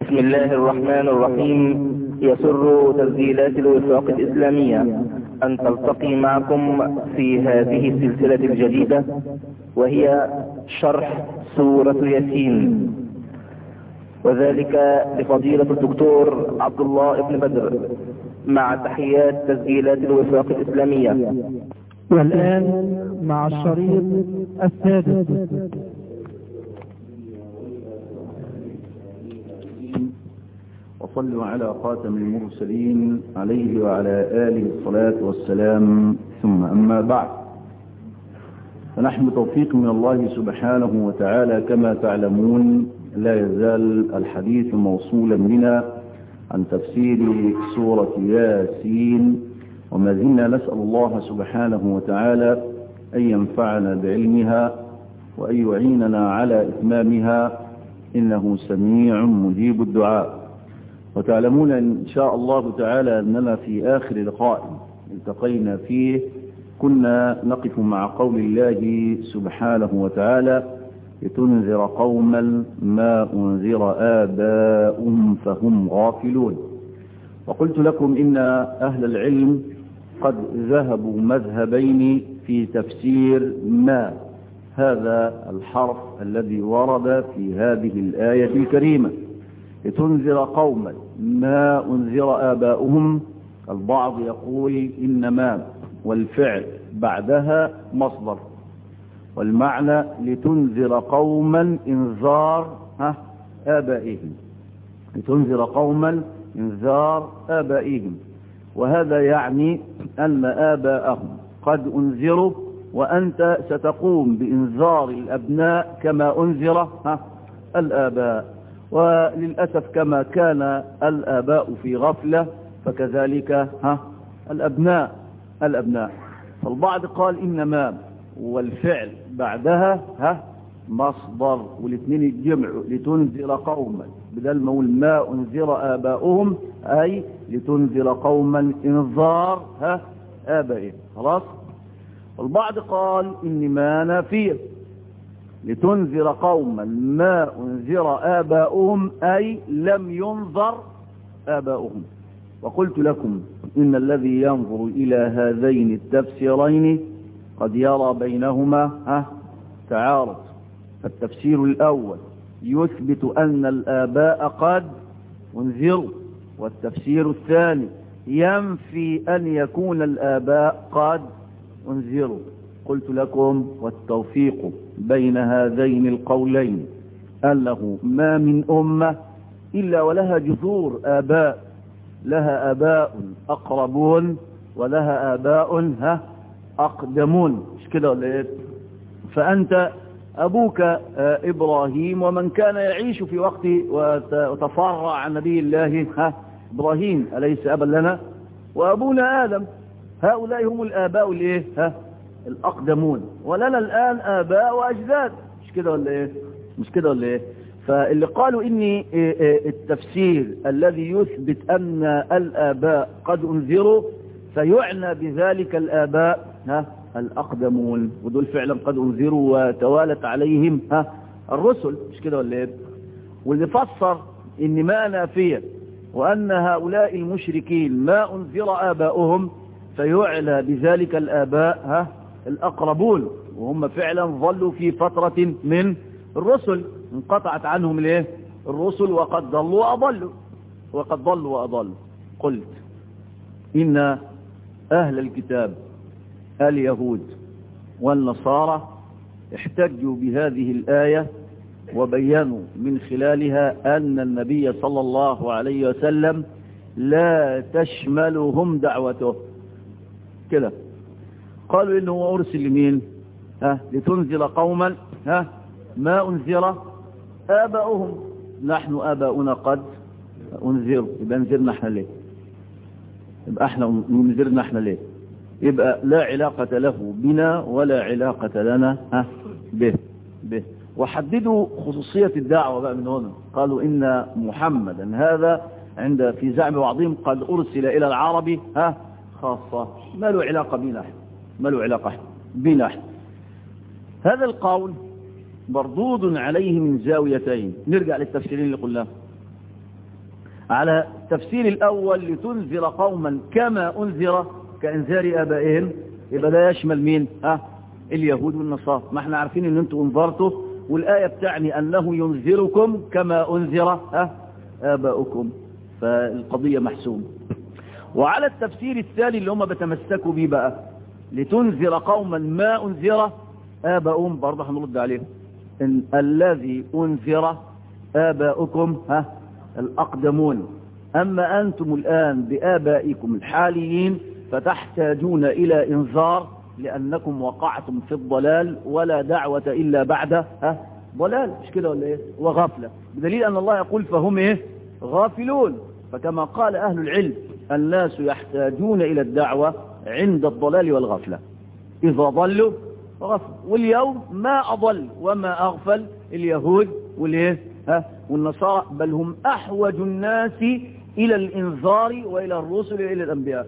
بسم الله الرحمن الرحيم يسر تسجيلات الوفاق الإسلامية أن تلتقي معكم في هذه السلسلة الجديدة وهي شرح سورة ياسين وذلك لفضيلة الدكتور عبد الله بن بدر مع تحيات تسجيلات الوفاق الإسلامية والآن مع الشريط السادس وصلوا على خاتم المرسلين عليه وعلى آله الصلاة والسلام ثم أما بعد فنحن توفيق من الله سبحانه وتعالى كما تعلمون لا يزال الحديث موصولا بنا عن تفسير سورة ياسين وما زلنا نسأل الله سبحانه وتعالى أن ينفعنا بعلمها وأن يعيننا على إتمامها إنه سميع مجيب الدعاء وتعلمون إن شاء الله تعالى أننا في آخر لقاء التقينا فيه كنا نقف مع قول الله سبحانه وتعالى لتنذر قوما ما أنذر آباؤهم فهم غافلون وقلت لكم إن أهل العلم قد ذهبوا مذهبين في تفسير ما هذا الحرف الذي ورد في هذه الآية الكريمة لتنذر قوما ما أنذر آباؤهم البعض يقول إنما والفعل بعدها مصدر والمعنى لتنذر قوما إنذار ها آبائهم لتنذر قوما إنذار آبائهم وهذا يعني أن آباءهم قد أنذروا وأنت ستقوم بإنذار الأبناء كما أنذر ها الآباء وللأسف كما كان الآباء في غفلة فكذلك ها الأبناء الأبناء فالبعض قال إنما والفعل بعدها ها مصدر والاثنين الجمع لتنذر قوما بدل ما اقول ما انذر اباؤهم اي لتنذر قوما انذار ها ابائهم خلاص البعض قال ان ما نافيه لتنذر قوما ما انذر اباؤهم اي لم ينظر اباؤهم وقلت لكم ان الذي ينظر الى هذين التفسيرين قد يرى بينهما ها تعارض فالتفسير الأول يثبت أن الآباء قد انذروا والتفسير الثاني ينفي أن يكون الآباء قد انذروا قلت لكم والتوفيق بين هذين القولين أنه ما من أمة إلا ولها جذور آباء لها آباء أقربون ولها آباء ها أقدمون مش كده ولا إيه فأنت أبوك إبراهيم ومن كان يعيش في وقت وتفرع عن نبي الله ها إبراهيم أليس أبا لنا وأبونا آدم هؤلاء هم الآباء الإيه ها الأقدمون ولنا الآن آباء وأجداد مش كده ولا إيه مش كده ولا إيه فاللي قالوا إني التفسير الذي يثبت أن الآباء قد أنذروا فيعنى بذلك الآباء ها الأقدمون ودول فعلا قد أنذروا وتوالت عليهم ها الرسل مش كده ولا ايه واللي فسر إن ما نافية وأن هؤلاء المشركين ما أنذر آباؤهم فيعلى بذلك الآباء ها الأقربون وهم فعلا ظلوا في فترة من الرسل انقطعت عنهم الايه الرسل وقد ضلوا وأضلوا وقد ضلوا وأضلوا قلت إن أهل الكتاب اليهود والنصارى احتجوا بهذه الآية وبينوا من خلالها أن النبي صلى الله عليه وسلم لا تشملهم دعوته كده قالوا إنه أرسل لمين ها لتنزل قوما ها ما أنذر آباؤهم نحن آباؤنا قد أنذروا يبقى انذرنا احنا ليه يبقى احنا انذرنا احنا ليه يبقى لا علاقة له بنا ولا علاقة لنا ها به به وحددوا خصوصية الدعوة بقى من هنا قالوا إن محمدا هذا عند في زعم بعضهم قد أرسل إلى العرب ها خاصة ما له علاقة بنا احنا ما له علاقة بنا احنا هذا القول مردود عليه من زاويتين نرجع للتفسيرين اللي قلناه على التفسير الأول لتنذر قوما كما أنذر كإنذار آبائهم يبقى ده يشمل مين ها اليهود والنصارى ما احنا عارفين ان انتوا انذرتوا والآية بتعني أنه ينذركم كما أنذر ها آباؤكم فالقضية محسومة وعلى التفسير الثاني اللي هم بتمسكوا بيه بقى لتنذر قوما ما أنذر آباؤهم برضه هنرد عليهم إن الذي أنذر آباؤكم ها الأقدمون أما أنتم الآن بآبائكم الحاليين فتحتاجون إلى إنذار لأنكم وقعتم في الضلال ولا دعوة إلا بعد ها ضلال مش كده ولا إيه وغفلة بدليل أن الله يقول فهم إيه غافلون فكما قال أهل العلم الناس يحتاجون إلى الدعوة عند الضلال والغفلة إذا ضلوا غفل واليوم ما أضل وما أغفل اليهود والإيه ها والنصارى بل هم أحوج الناس إلى الإنذار وإلى الرسل وإلى الأنبياء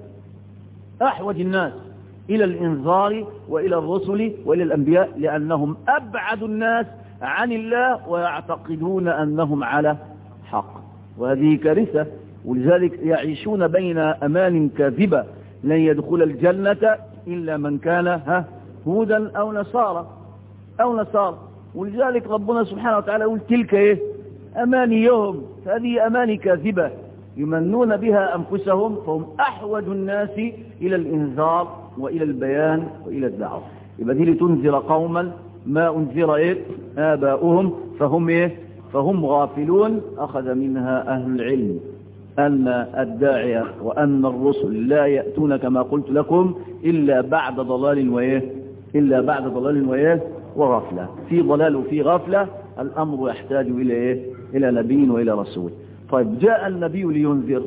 أحوج الناس إلى الإنذار وإلى الرسل وإلى الأنبياء لأنهم أبعد الناس عن الله ويعتقدون أنهم على حق وهذه كارثة ولذلك يعيشون بين أمان كاذبة لن يدخل الجنة إلا من كان ها هودا أو نصارى أو نصارى ولذلك ربنا سبحانه وتعالى يقول تلك إيه أمانيهم هذه أماني كاذبة يمنون بها أنفسهم فهم أحوج الناس إلى الإنذار وإلى البيان وإلى الدعوة يبقى دي لتنذر قوما ما أنذر إيه آباؤهم فهم إيه فهم غافلون أخذ منها أهل العلم أن الداعية وأن الرسل لا يأتون كما قلت لكم إلا بعد ضلال وإيه إلا بعد ضلال وإيه وغفلة في ضلال وفي غفلة الأمر يحتاج إلى إيه إلى نبي وإلى رسول طيب جاء النبي لينذر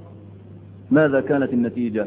ماذا كانت النتيجة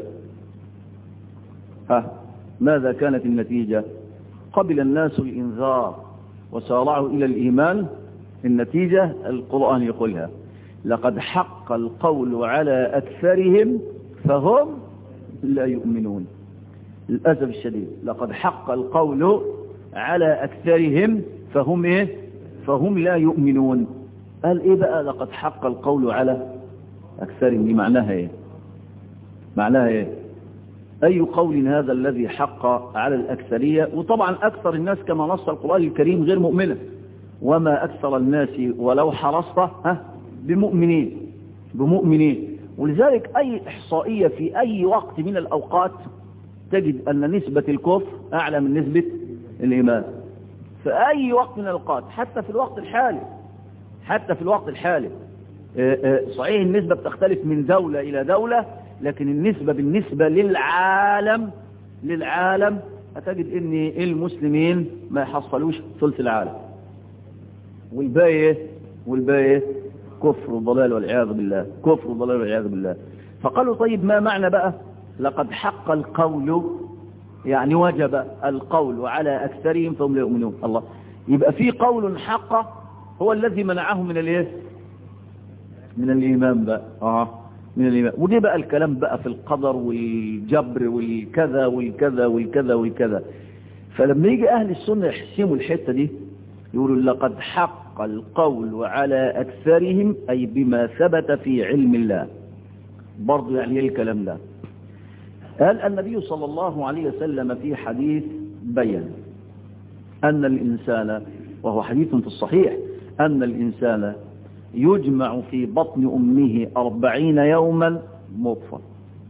ها ماذا كانت النتيجة قبل الناس الإنذار وسارعوا إلى الإيمان النتيجة القرآن يقولها لقد حق القول على أكثرهم فهم لا يؤمنون للأسف الشديد لقد حق القول على أكثرهم فهم إيه فهم لا يؤمنون قال إيه بقى لقد حق القول على أكثرهم دي معناها إيه معناها إيه أي قول هذا الذي حق على الأكثرية وطبعا أكثر الناس كما نص القرآن الكريم غير مؤمنة وما أكثر الناس ولو حرصت ها بمؤمنين بمؤمنين ولذلك أي إحصائية في أي وقت من الأوقات تجد أن نسبة الكفر أعلى من نسبة الإيمان في أي وقت من الأوقات حتى في الوقت الحالي حتى في الوقت الحالي صحيح النسبة بتختلف من دولة إلى دولة لكن النسبة بالنسبة للعالم للعالم هتجد ان المسلمين ما يحصلوش ثلث العالم والباقي والباقي كفر وضلال والعياذ بالله كفر وضلال والعياذ بالله فقالوا طيب ما معنى بقى لقد حق القول يعني وجب القول على أكثرهم فهم لا يؤمنون الله يبقى في قول حق هو الذي منعهم من الايه من الإيمان بقى اه من الإيمان ودي بقى الكلام بقى في القدر والجبر والكذا والكذا والكذا والكذا فلما يجي أهل السنة يحسموا الحتة دي يقولوا لقد حق القول على أكثرهم أي بما ثبت في علم الله برضو يعني ايه الكلام ده قال النبي صلى الله عليه وسلم في حديث بيان أن الإنسان وهو حديث في الصحيح أن الإنسان يجمع في بطن أمه أربعين يوما مطفى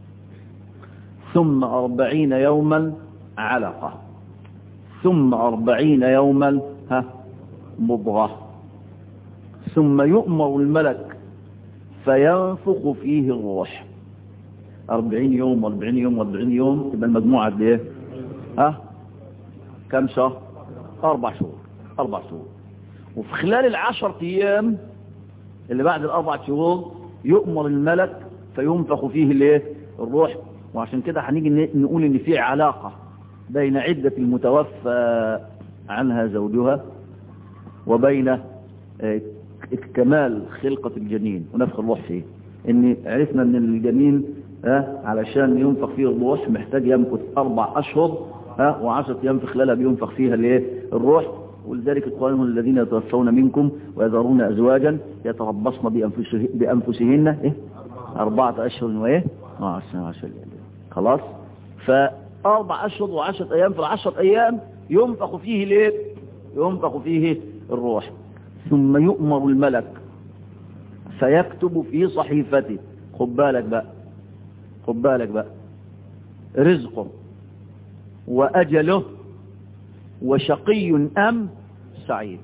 ثم أربعين يوما علقة ثم أربعين يوما ها مضغة ثم يؤمر الملك فينفخ فيه الروح أربعين يوم وأربعين يوم وأربعين يوم تبقى المجموعة دي ايه ها كم شهر أربع شهور أربع شهور وفي خلال العشر أيام اللي بعد الأربع شهور يؤمر الملك فينفخ فيه الايه الروح وعشان كده هنيجي نقول ان في علاقة بين عدة المتوفى عنها زوجها وبين كمال خلقة الجنين ونفخ الروح فيه ان عرفنا ان الجنين ها علشان ينفخ فيه الروح محتاج يمكث اربع اشهر ها وعشرة ايام في خلالها بينفخ فيها الايه الروح ولذلك القرآن الذين يتوفون منكم ويذرون أزواجا يتربصن بأنفسه بأنفسهن إيه؟ أربعة أشهر وإيه؟ عشر عشر خلاص فأربع أشهر وعشرة أيام في العشرة أيام ينفخ فيه ليه ينفخ فيه الروح ثم يؤمر الملك فيكتب في صحيفته خد بالك بقى خد بالك بقى رزقه وأجله وشقي أم سعيد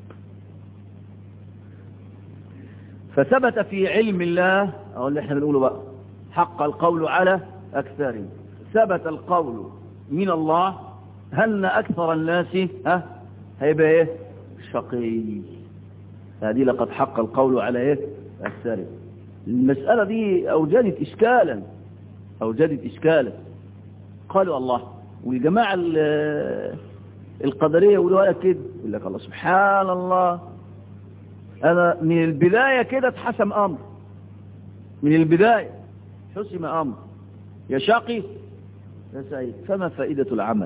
فثبت في علم الله أو اللي احنا بنقوله بقى حق القول على أكثرهم ثبت القول من الله هل أكثر الناس ها هيبقى ايه شقي هذه لقد حق القول على ايه أكثرهم المسألة دي أوجدت إشكالا أوجدت إشكالا قالوا الله والجماعة القدرية يقولوا لك كده يقول لك الله سبحان الله أنا من البداية كده اتحسم أمر من البداية حسم أمر يا شاقي يا سعيد فما فائدة العمل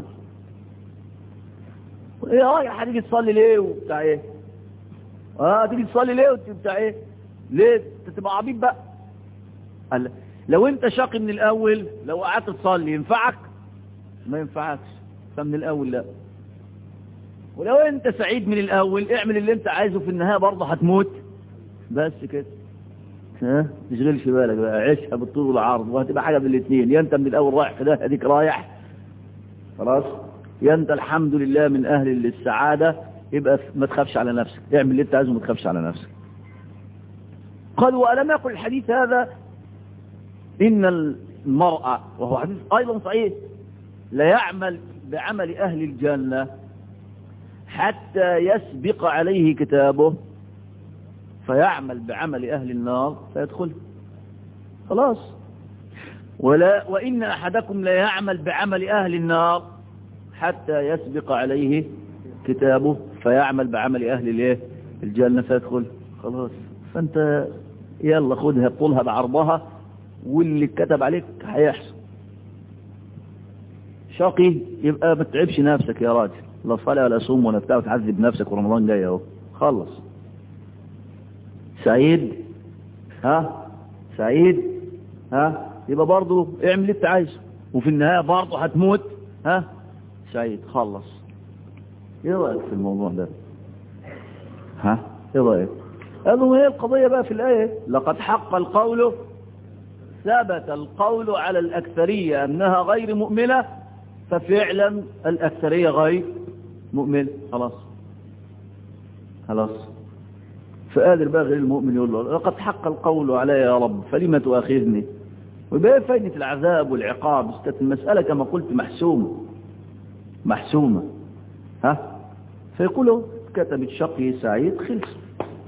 يا راجل هتيجي تصلي ليه وبتاع ايه اه هتيجي تصلي ليه وبتاع ايه ليه انت تبقى عبيط بقى قال لو انت شاقي من الاول لو قعدت تصلي ينفعك ما ينفعكش فمن الاول لا ولو انت سعيد من الاول اعمل اللي انت عايزه في النهاية برضه هتموت بس كده ها تشغلش بالك بقى عيشها بالطول والعرض وهتبقى حاجة من الاثنين يا انت من الاول رايح في ده اديك رايح خلاص يا انت الحمد لله من اهل السعادة يبقى ما تخافش على نفسك اعمل اللي انت عايزه ما تخافش على نفسك قال وألم يقل الحديث هذا إن المرأة وهو حديث أيضا صحيح لا يعمل بعمل أهل الجنة حتى يسبق عليه كتابه فيعمل بعمل أهل النار فيدخل خلاص ولا وإن أحدكم لا يعمل بعمل أهل النار حتى يسبق عليه كتابه فيعمل بعمل أهل الايه الجنة فيدخل خلاص فأنت يلا خدها بطولها بعرضها واللي كتب عليك هيحصل شقي يبقى ما تتعبش نفسك يا راجل لا صلاة ولا صوم ولا بتاع وتعذب نفسك ورمضان جاي اهو خلص سعيد ها سعيد ها يبقى برضه اعمل اللي انت عايزه وفي النهاية برضه هتموت ها سعيد خلص ايه رأيك في الموضوع ده ها ايه رأيك قالوا هي القضية بقى في الآية لقد حق القول ثبت القول على الأكثرية أنها غير مؤمنة ففعلا الأكثرية غير مؤمن خلاص خلاص فقادر بقى غير المؤمن يقول له لقد حق القول علي يا رب فلما تؤاخذني ويبقى فايدة العذاب والعقاب استت المسألة كما قلت محسومة محسومة ها فيقولوا كتبت شقي سعيد خلص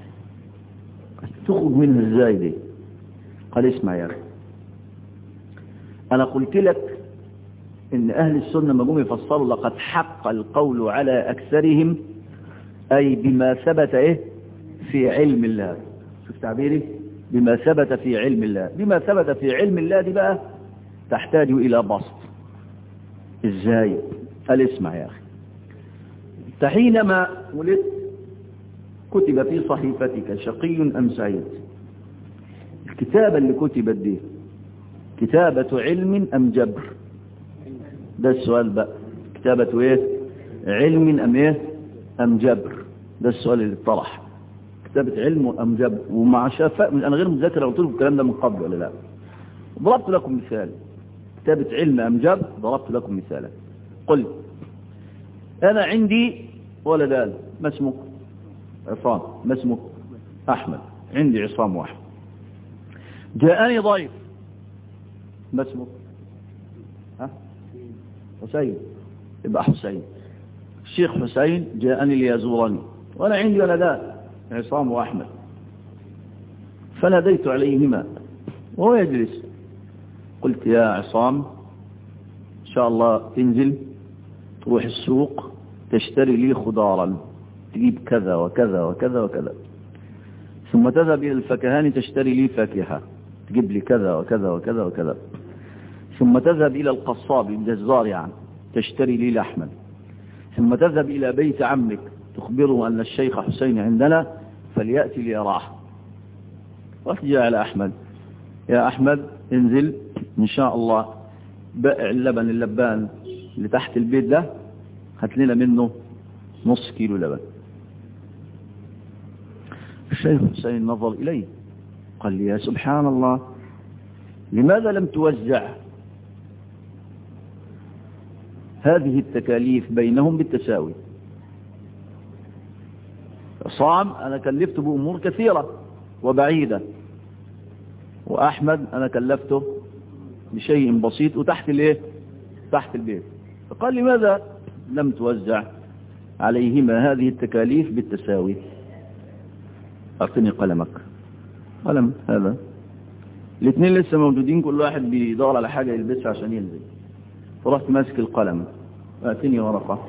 تخرج منها ازاي دي قال اسمع يا اخي انا قلت لك ان اهل السنة ما جم يفسروا لقد حق القول على اكثرهم اي بما ثبت ايه في علم الله شوف تعبيري بما ثبت في علم الله بما ثبت في علم الله دي بقى تحتاج الى بسط ازاي قال اسمع يا اخي انت حينما ولدت كتب في صحيفتك شقي ام سعيد الكتابة اللي كتبت دي كتابة علم ام جبر ده السؤال بقى كتابة ايه علم ام ايه ام جبر ده السؤال اللي طرح كتابة علم ام جبر ومع شفاء من انا غير مذاكر قلت لكم الكلام ده من قبل ولا لا ضربت لكم مثال كتابة علم ام جبر ضربت لكم مثالا قل انا عندي ولدان ما اسمك عصام ما اسمك احمد عندي عصام واحد جاءني ضيف ما اسمك ها حسين يبقى حسين الشيخ حسين جاءني ليزورني وانا عندي ولدان عصام واحمد فناديت عليهما وهو يجلس قلت يا عصام ان شاء الله تنزل تروح السوق تشتري لي خضارا تجيب كذا وكذا وكذا وكذا ثم تذهب إلى الفكهان تشتري لي فاكهة تجيب لي كذا وكذا وكذا وكذا ثم تذهب إلى القصاب الجزار يعني تشتري لي لحما ثم تذهب إلى بيت عمك تخبره أن الشيخ حسين عندنا فليأتي ليراه رحت جاء على أحمد يا أحمد انزل إن شاء الله بائع اللبن اللبان اللي تحت البيت ده هات لنا منه نص كيلو لبن الشيخ حسين نظر إليه قال لي يا سبحان الله لماذا لم توزع هذه التكاليف بينهم بالتساوي صام أنا كلفته بأمور كثيرة وبعيدة وأحمد أنا كلفته بشيء بسيط وتحت الايه تحت البيت فقال لماذا لم توزع عليهما هذه التكاليف بالتساوي أعطني قلمك قلم هذا الاثنين لسه موجودين كل واحد بيدور على حاجة يلبسها عشان ينزل فرحت ماسك القلم اعطني ورقة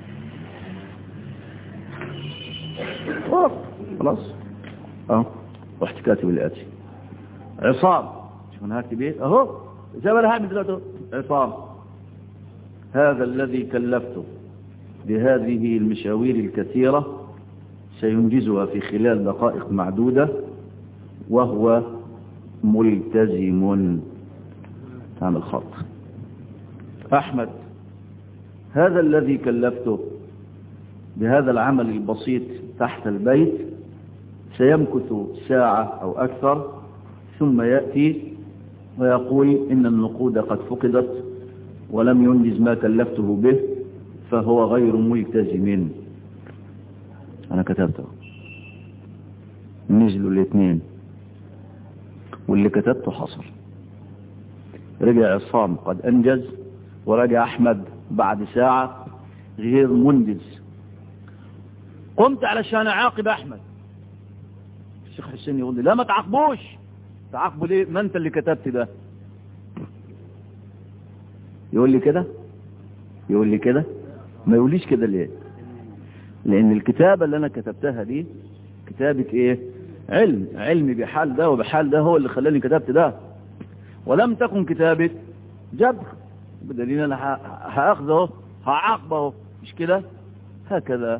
ورقة خلاص اه رحت كاتب الآتي عصام شوف انا هكتب ايه اهو زي ما انا هعمل دلوقتي عصام هذا الذي كلفته بهذه المشاوير الكثيرة سينجزها في خلال دقائق معدودة وهو ملتزم تعمل خط أحمد هذا الذي كلفته بهذا العمل البسيط تحت البيت سيمكث ساعة أو أكثر ثم يأتي ويقول إن النقود قد فقدت ولم ينجز ما كلفته به فهو غير ملتزم أنا كتبته نزلوا الاثنين واللي كتبته حصل رجع عصام قد أنجز ورجع أحمد بعد ساعة غير منجز قمت علشان أعاقب أحمد الشيخ حسين يقول لي لا ما تعاقبوش تعاقبه ليه ما أنت اللي كتبت ده يقول لي كده يقول لي كده ما يقوليش كده ليه لأن الكتابة اللي أنا كتبتها دي كتابة إيه علم علمي بحال ده وبحال ده هو اللي خلاني كتبت ده ولم تكن كتابة جبر بدليل أنا هأخذه هعاقبه مش كده هكذا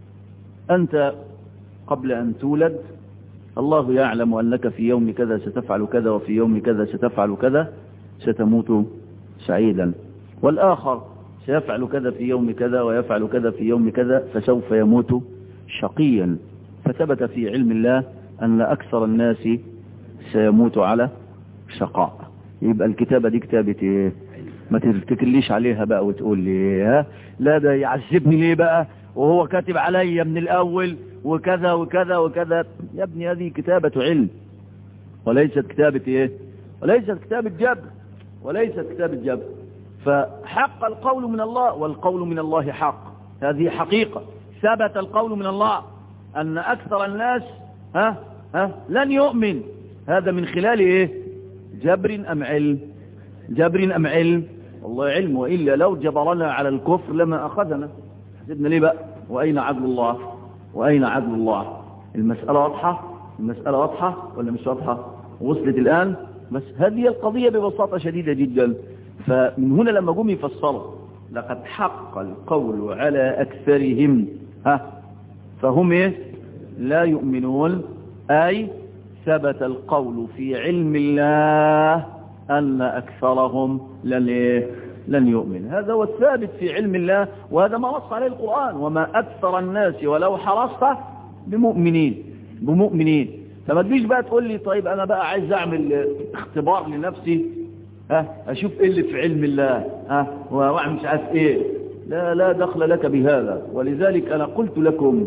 أنت قبل أن تولد الله يعلم أنك في يوم كذا ستفعل كذا وفي يوم كذا ستفعل كذا ستموت سعيدا والآخر سيفعل كذا في يوم كذا ويفعل كذا في يوم كذا فسوف يموت شقيا فثبت في علم الله أن أكثر الناس سيموت على شقاء يبقى الكتابة دي كتابة ايه ما تتكليش عليها بقى وتقول لي ها لا ده يعذبني ليه بقى وهو كاتب عليا من الأول وكذا وكذا وكذا يا ابني هذه كتابة علم وليست كتابة ايه وليست كتابة جبر وليست كتابة جبر فحق القول من الله والقول من الله حق هذه حقيقة ثبت القول من الله أن أكثر الناس ها ها لن يؤمن هذا من خلال إيه جبر أم علم جبر أم علم والله علم وإلا لو جبرنا على الكفر لما أخذنا حسبنا ليه بقى وأين عدل الله وأين عدل الله المسألة واضحة المسألة واضحة ولا مش واضحة وصلت الآن بس هذه القضية ببساطة شديدة جدا فمن هنا لما جم يفسروا لقد حق القول على أكثرهم ها فهم إيه لا يؤمنون أي ثبت القول في علم الله أن أكثرهم لن إيه لن يؤمن هذا هو الثابت في علم الله وهذا ما نص عليه القرآن وما أكثر الناس ولو حرصت بمؤمنين بمؤمنين فما تجيش بقى تقول لي طيب أنا بقى عايز أعمل اختبار لنفسي ها أشوف إيه اللي في علم الله ها وأعمل مش عارف إيه لا لا دخل لك بهذا ولذلك أنا قلت لكم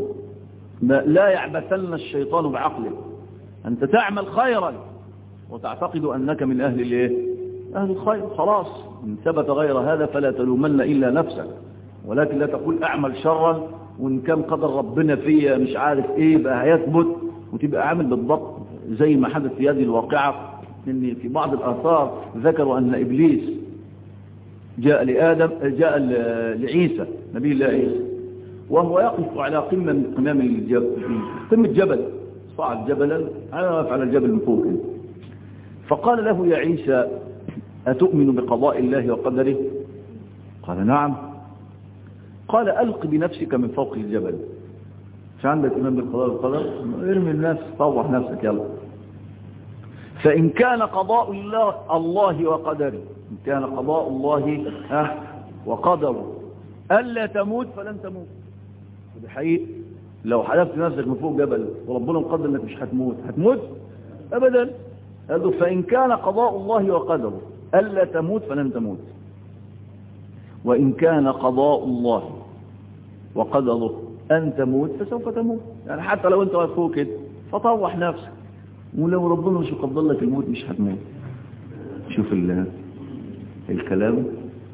لا يعبثن الشيطان بعقله أنت تعمل خيرا وتعتقد أنك من أهل الإيه أهل الخير خلاص إن ثبت غير هذا فلا تلومن إلا نفسك ولكن لا تقول أعمل شرا وإن كان قدر ربنا فيا مش عارف إيه بقى هيثبت وتبقى عامل بالضبط زي ما حدث في هذه الواقعة إن في بعض الآثار ذكروا أن إبليس جاء لآدم جاء لعيسى نبي الله عيسى وهو يقف على قمة من قمام الجبل قمة جبل صعد جبلا على واقف على الجبل من فوق فقال له يا عيسى أتؤمن بقضاء الله وقدره قال نعم قال ألق بنفسك من فوق الجبل مش عندك إيمان بالقضاء والقدر ارمي النفس طوح نفسك يلا فإن كان قضاء الله, الله وقدره إن كان قضاء الله ها وقدره ألا تموت فلن تموت ودي حقيقة لو حلفت نفسك من فوق جبل وربنا مقدر انك مش هتموت هتموت ابدا قال له فان كان قضاء الله وقدره الا تموت فلن تموت وان كان قضاء الله وقدره ان تموت فسوف تموت يعني حتى لو انت واقف فوق كده فطوح نفسك ولو ربنا مش يقدر لك الموت مش هتموت شوف الكلام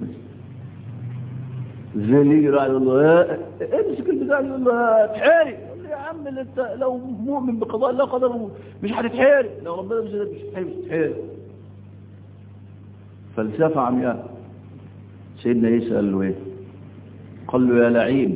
زي اللي يجي راح يقول له امسك البتاع يقول له اتحاري يقول له يا عم انت لو مؤمن بقضاء الله قدره مش هتتحاري لو ربنا مش مش هتتحاري مش هتتحاري فلسفة عمياء سيدنا يسأل له ايه قال له يا لعين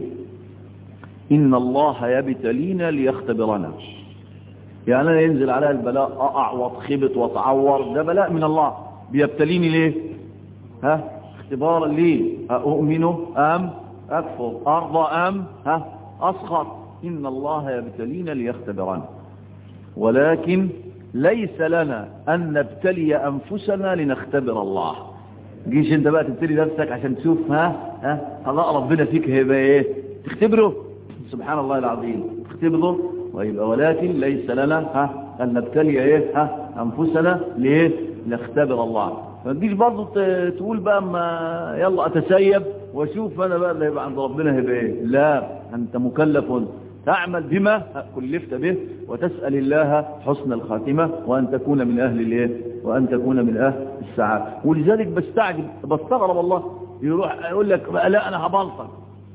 إن الله يبتلينا ليختبرنا يعني أنا ينزل عليها البلاء أقع واتخبط واتعور ده بلاء من الله بيبتليني ليه ها اختبارا لي أؤمن أم أكفر أرضى أم ها أسخط إن الله يبتلينا ليختبرنا ولكن ليس لنا أن نبتلي أنفسنا لنختبر الله جيش انت بقى تبتلي نفسك عشان تشوف ها ها قضاء ربنا فيك هيبقى ايه تختبره سبحان الله العظيم تختبره ويبقى ولكن ليس لنا ها أن نبتلي ايه ها أنفسنا ليه نختبر الله ما تجيش برضه تقول بقى ما يلا اتسيب واشوف انا بقى اللي هيبقى عند ربنا هيبقى ايه لا انت مكلف تعمل بما كلفت به وتسأل الله حسن الخاتمة وأن تكون من أهل الايه وأن تكون من أهل السعادة ولذلك بستعجب بستغرب الله يروح يقول لك لا أنا هبلطك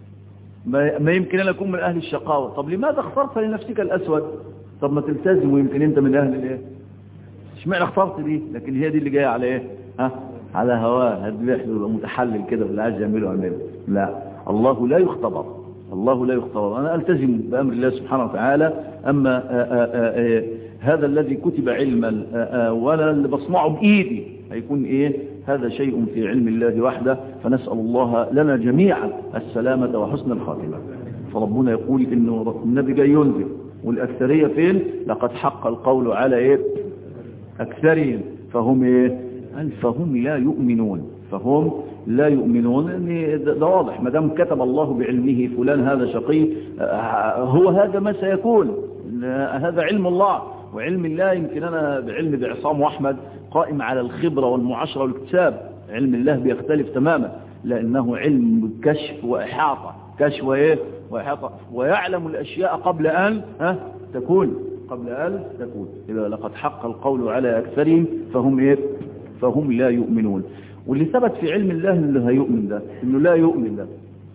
ما يمكن أنا أكون من أهل الشقاوة طب لماذا اخترت لنفسك الأسود طب ما تلتزم ويمكن أنت من أهل الايه اشمعنى اخترت دي لكن هي دي اللي جايه على ايه ها على هواه هتبيح له متحلل كده واللي عايز يعمله يعمله لا الله لا يختبر الله لا يختبر انا التزم بامر الله سبحانه وتعالى اما آآ آآ هذا الذي كتب علما ولا اللي بصنعه بايدي هيكون ايه هذا شيء في علم الله وحده فنسال الله لنا جميعا السلامه وحسن الخاتمه فربنا يقول انه النبي جاي ينذر والاكثريه فين لقد حق القول على ايه أكثرهم فهم إيه فهم لا يؤمنون فهم لا يؤمنون ده واضح ما دام كتب الله بعلمه فلان هذا شقي هو هذا ما سيكون هذا علم الله وعلم الله يمكن أنا بعلم بعصام وأحمد قائم على الخبرة والمعاشرة والاكتساب علم الله بيختلف تماما لأنه علم كشف وإحاطة كشف وإيه وإحاطة ويعلم الأشياء قبل أن ها تكون قبل أن تكون إذا لقد حق القول على أكثرهم فهم إيه فهم لا يؤمنون واللي ثبت في علم الله اللي هيؤمن ده إنه لا يؤمن ده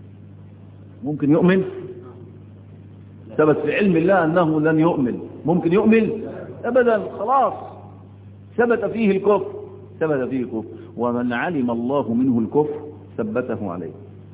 ممكن يؤمن ثبت في علم الله أنه لن يؤمن ممكن يؤمن أبدا خلاص ثبت فيه الكفر ثبت فيه الكفر ومن علم الله منه الكفر ثبته عليه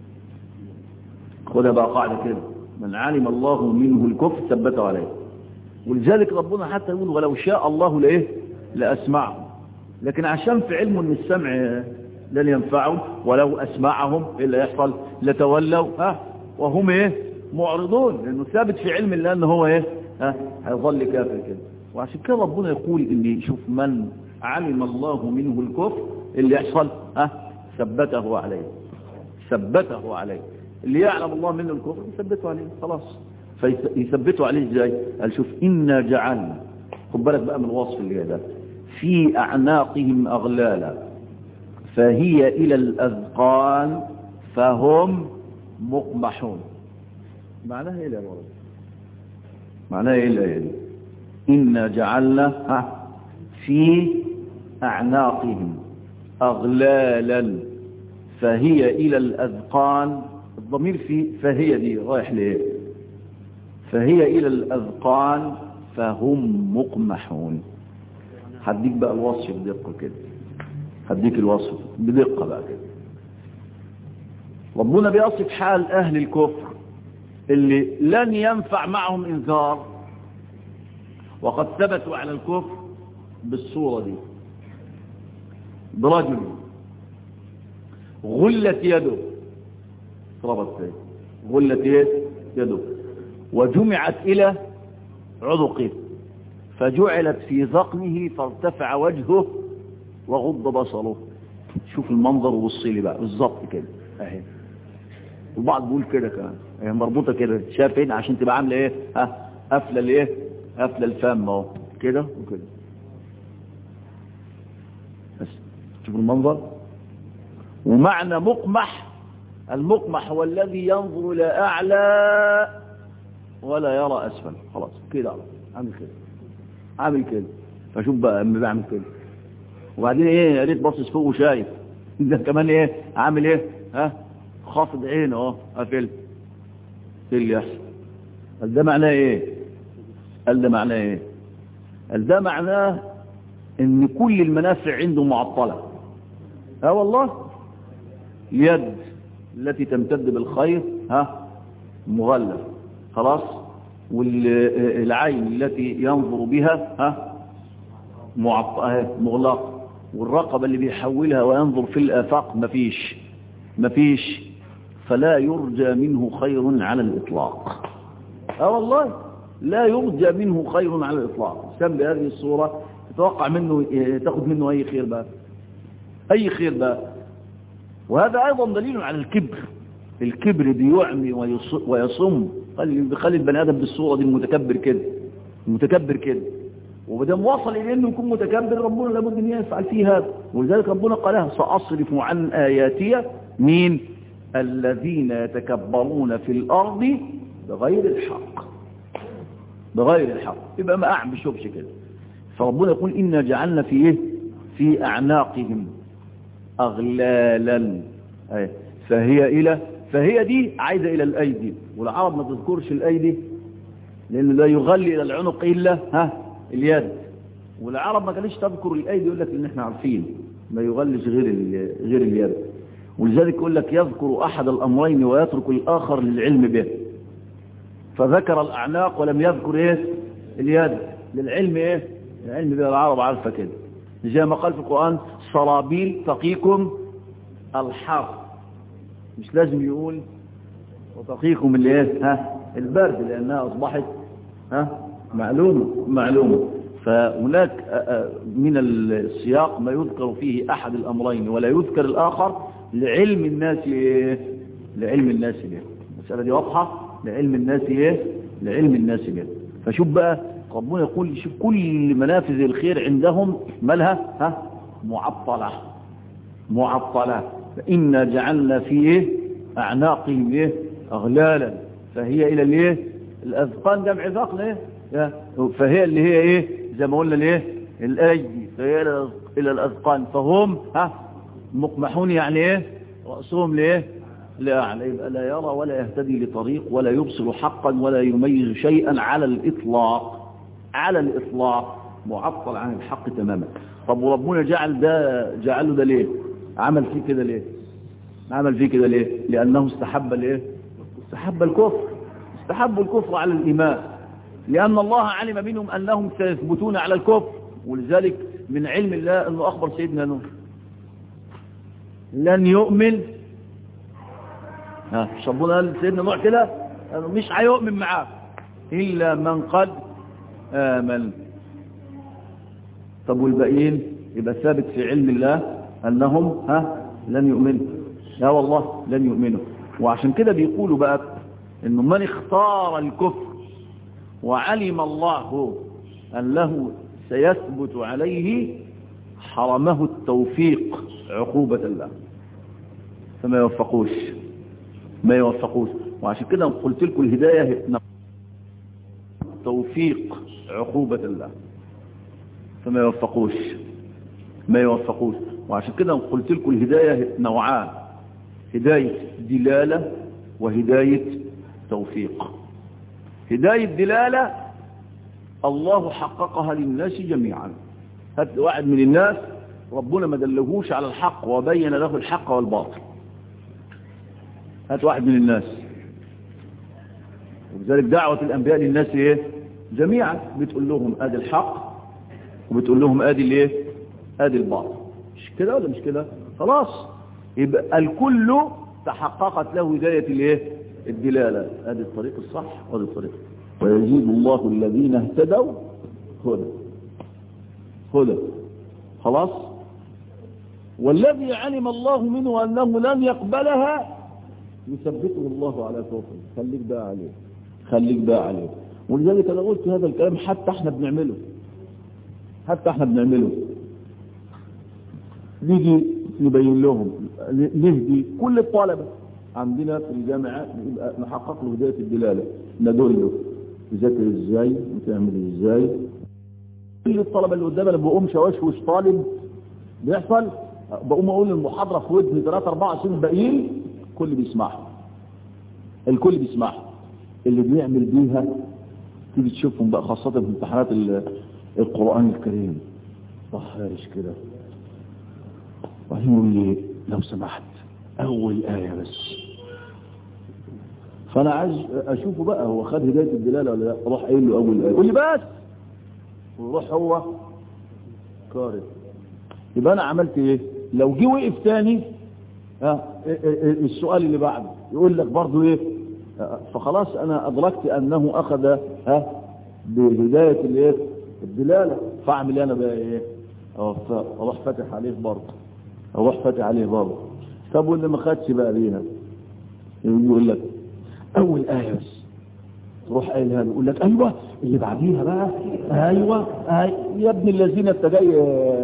خدها بقى قاعدة كده من علم الله منه الكفر ثبته عليه ولذلك ربنا حتى يقول ولو شاء الله لايه لاسمعهم لكن عشان في علمه ان السمع لن ينفعهم ولو اسمعهم ايه اللي يحصل لتولوا ها وهم ايه معرضون لانه ثابت في علم الله ان هو ايه ها هيظل كافر كده وعشان كده ربنا يقول ان شوف من علم الله منه الكفر اللي يحصل ها ثبته عليه ثبته عليه اللي يعلم الله منه الكفر يثبته عليه خلاص فيثبتوا عليه ازاي قال شوف إنا جعلنا خد بالك بقى من الوصف اللي ده في أعناقهم أغلالا فهي إلى الأذقان فهم مقمحون معناها إيه يا ولد معناها إيه الآية دي إنا جعلنا في أعناقهم أغلالا فهي إلى الأذقان الضمير في فهي دي رايح ليه فهي إلى الأذقان فهم مقمحون هديك بقى الوصف بدقة كده هديك الوصف بدقة بقى كده ربنا بيصف حال أهل الكفر اللي لن ينفع معهم إنذار وقد ثبتوا على الكفر بالصورة دي برجل غلت يده ربط غلت يده وجمعت إلى عنقه فجعلت في ذقنه فارتفع وجهه وغض بصره شوف المنظر وبص لي بقى بالظبط كده اهي البعض بيقول كده كمان هي مربوطه كده شايفين عشان تبقى عامله ايه ها قافله الايه قافله الفم اهو كده وكده بس شوف المنظر ومعنى مقمح المقمح هو الذي ينظر الى اعلى ولا يرى اسفل خلاص كده عامل كده عامل كده فشوف بقى اما بعمل كده وبعدين ايه يا ريت باصص فوق وشايف ده كمان ايه عامل ايه ها خافض عينه اهو قافل ايه اللي يحصل قال ده معناه ايه قال ده معناه ايه قال ده معناه ان كل المنافع عنده معطله ها والله اليد التي تمتد بالخير ها مغلف خلاص والعين التي ينظر بها ها مغلقه والرقبة اللي بيحولها وينظر في الآفاق مفيش مفيش فلا يرجى منه خير على الإطلاق اه والله لا يرجى منه خير على الإطلاق سم بهذه الصورة تتوقع منه تاخد منه أي خير بقى أي خير بقى وهذا أيضا دليل على الكبر الكبر بيعمي ويصم بيخلي البني آدم بالصورة دي المتكبر كده المتكبر كده ومدام وصل الى انه يكون متكبر ربنا لابد ان يفعل فيه هذا ولذلك ربنا قالها ساصرف عن اياتي مين الذين يتكبرون في الارض بغير الحق بغير الحق يبقى ما اعمل شوفش كده فربنا يقول انا جعلنا في ايه في اعناقهم اغلالا فهي الى فهي دي عايزه الى الايدي والعرب ما تذكرش الايدي لان لا يغلي الى العنق الا ها اليد والعرب ما كانش تذكر الايدي يقول لك ان احنا عارفين ما يغلش غير غير اليد ولذلك يقول لك يذكر احد الامرين ويترك الاخر للعلم به فذكر الاعناق ولم يذكر ايه اليد للعلم ايه العلم به العرب عارفه كده زي ما قال في القران سرابيل تقيكم الحر مش لازم يقول وتقيكم الايه ها البرد لانها اصبحت ها معلومة معلومة فهناك من السياق ما يذكر فيه أحد الأمرين ولا يذكر الآخر لعلم الناس إيه لعلم الناس إيه المسألة دي واضحة لعلم الناس إيه لعلم الناس إيه فشوف بقى ربنا يقول شوف كل منافذ الخير عندهم مالها ها معطلة معطلة فإنا جعلنا في إيه أعناقهم إيه أغلالا فهي إلى الإيه الأذقان جمع ذقن إيه فهي اللي هي ايه زي ما قلنا الايه الايدي فهي الى الاذقان فهم ها مقمحون يعني ايه راسهم لايه لاعلى يبقى لا يرى ولا يهتدي لطريق ولا يبصر حقا ولا يميز شيئا على الاطلاق على الاطلاق معطل عن الحق تماما طب وربنا جعل ده جعله ده ليه عمل فيه كده ليه عمل فيه كده ليه لانه استحب الايه استحب الكفر استحبوا الكفر على الايمان لأن الله علم منهم أنهم سيثبتون على الكفر ولذلك من علم الله أنه أخبر سيدنا نوح لن يؤمن ها ربنا قال سيدنا نوح كده مش هيؤمن معاه إلا من قد آمن طب والباقيين يبقى ثابت في علم الله أنهم ها لن يؤمنوا لا والله لن يؤمنوا وعشان كده بيقولوا بقى انه من اختار الكفر وعلم الله أنه سيثبت عليه حرمه التوفيق عقوبة الله فما يوفقوش ما يوفقوش وعشان كده قلت لكم الهداية توفيق عقوبة الله فما يوفقوش ما يوفقوش وعشان كده قلت لكم الهداية نوعان هداية دلالة وهداية توفيق هداية دلالة الله حققها للناس جميعا هات واحد من الناس ربنا ما دلهوش على الحق وبين له الحق والباطل هات واحد من الناس وبذلك دعوة الأنبياء للناس ايه جميعا بتقول لهم ادي الحق وبتقول لهم ادي الايه ادي الباطل مش كده ولا مش كده خلاص يبقى الكل تحققت له هداية الايه الدلالة هذه الطريق الصح وهذه الطريق ويزيد الله الذين اهتدوا هدى هدى خلاص والذي علم الله منه أنه لن يقبلها يثبته الله على كفره خليك بقى عليه خليك بقى عليه ولذلك أنا قلت هذا الكلام حتى احنا بنعمله حتى احنا بنعمله نيجي نبين لهم نهدي كل الطلبة عندنا في الجامعة يبقى نحقق له هداية الدلالة ندل له تذاكر ازاي وتعمل ازاي كل الطلبة اللي قدامنا بقوم شوشوش طالب بيحصل بقوم اقول المحاضرة في ودني 3 4 سنين باقيين الكل بيسمعها الكل بيسمعها اللي بيعمل بيها تيجي تشوفهم بقى خاصة في امتحانات القرآن الكريم طهارش كده وبعدين يقول لي لو سمحت أول آية بس فأنا عايز أشوفه بقى هو خد هداية الدلالة ولا لا أروح قايل له أول آية يقول لي بس ويروح هو كارث يبقى أنا عملت إيه لو جه وقف تاني ها السؤال اللي بعده يقول لك برضه إيه فخلاص أنا أدركت أنه أخذ ها بهداية الإيه الدلالة فأعمل أنا بقى إيه أروح فاتح عليه برضه أروح فاتح عليه برضه طب واللي ما خدش بقى بيها يقول لك أول آية بس تروح قايلها له يقول لك أيوة اللي بعديها بقى أيوة أي يا ابن الذين انت جاي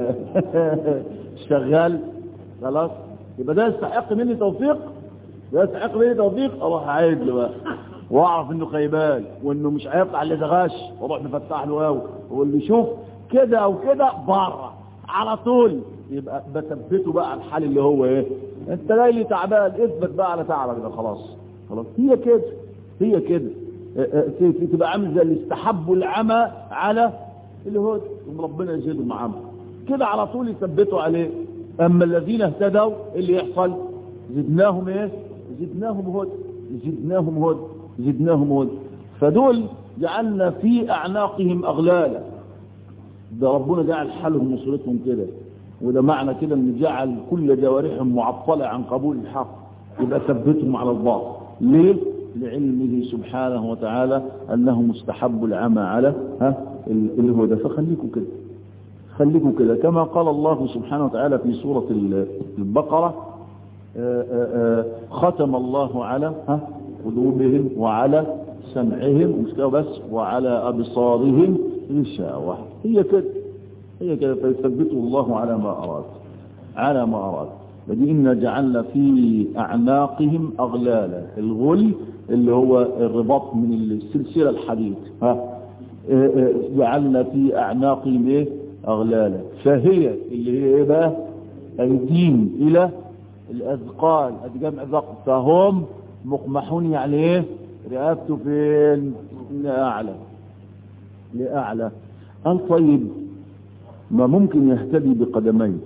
شغال خلاص يبقى ده يستحق مني توفيق ده يستحق مني توفيق اروح عايد له بقى واعرف انه خيبان وانه مش هيطلع اللي زغاش واروح مفتح له قوي واقول له شوف كده او كده بره على طول يبقى بثبته بقى على الحال اللي هو ايه انت جاي لي تعبان اثبت بقى على تعبك ده خلاص خلاص هي كده هي كده تبقى عامل زي اللي استحبوا العمى على اللي هو ربنا يزيدهم عمى كده على طول يثبتوا عليه اما الذين اهتدوا اللي يحصل زدناهم ايه زدناهم هدى زدناهم هدى زدناهم هدى فدول جعلنا في اعناقهم اغلالا ده ربنا جعل حالهم وصولتهم كده وده معنى كده ان جعل كل جوارحهم معطلة عن قبول الحق يبقى ثبتهم على الباطل ليه لعلمه سبحانه وتعالى انه مستحب العمى على ها الهدى فخليكم كده خليكم كده كما قال الله سبحانه وتعالى في سورة البقرة آآ آآ ختم الله على ها قلوبهم وعلى سمعهم مش كده بس وعلى أبصارهم غشاوة هي كده هي كده فيثبته الله على ما أراد على ما أراد ودي إنا جعلنا في أعناقهم أغلالا الغل اللي هو الرباط من السلسلة الحديد ها جعلنا في أعناقهم إيه أغلالا فهي اللي هي إيه بقى أيدين إلى الأذقان أدي جمع ذقن فهم مقمحون يعني إيه رقبته فين لأعلى لأعلى قال طيب ما ممكن يهتدي بقدمين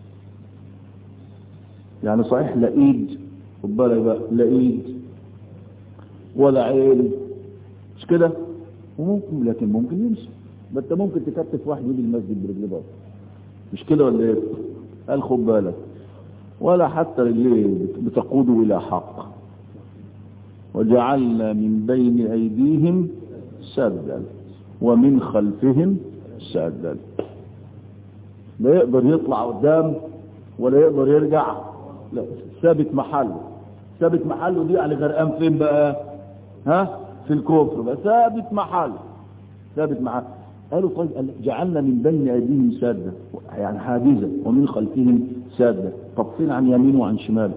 يعني صحيح لا ايد خد بالك بقى لا ايد ولا عين مش كده وممكن لكن ممكن يمشي ما انت ممكن تكتف واحد يجي المسجد برجليه برضه مش كده ولا ايه قال خد بالك ولا حتى رجليه بتقوده الى حق وجعلنا من بين ايديهم سدا ومن خلفهم سدا لا يقدر يطلع قدام ولا يقدر يرجع لا ثابت محله ثابت محله دي يعني غرقان فين بقى ها في الكفر بقى ثابت محل ثابت محل قالوا طيب جعلنا من بين ايديهم ساده يعني حاجزه ومن خلفهم ساده طب فين عن يمين وعن شمال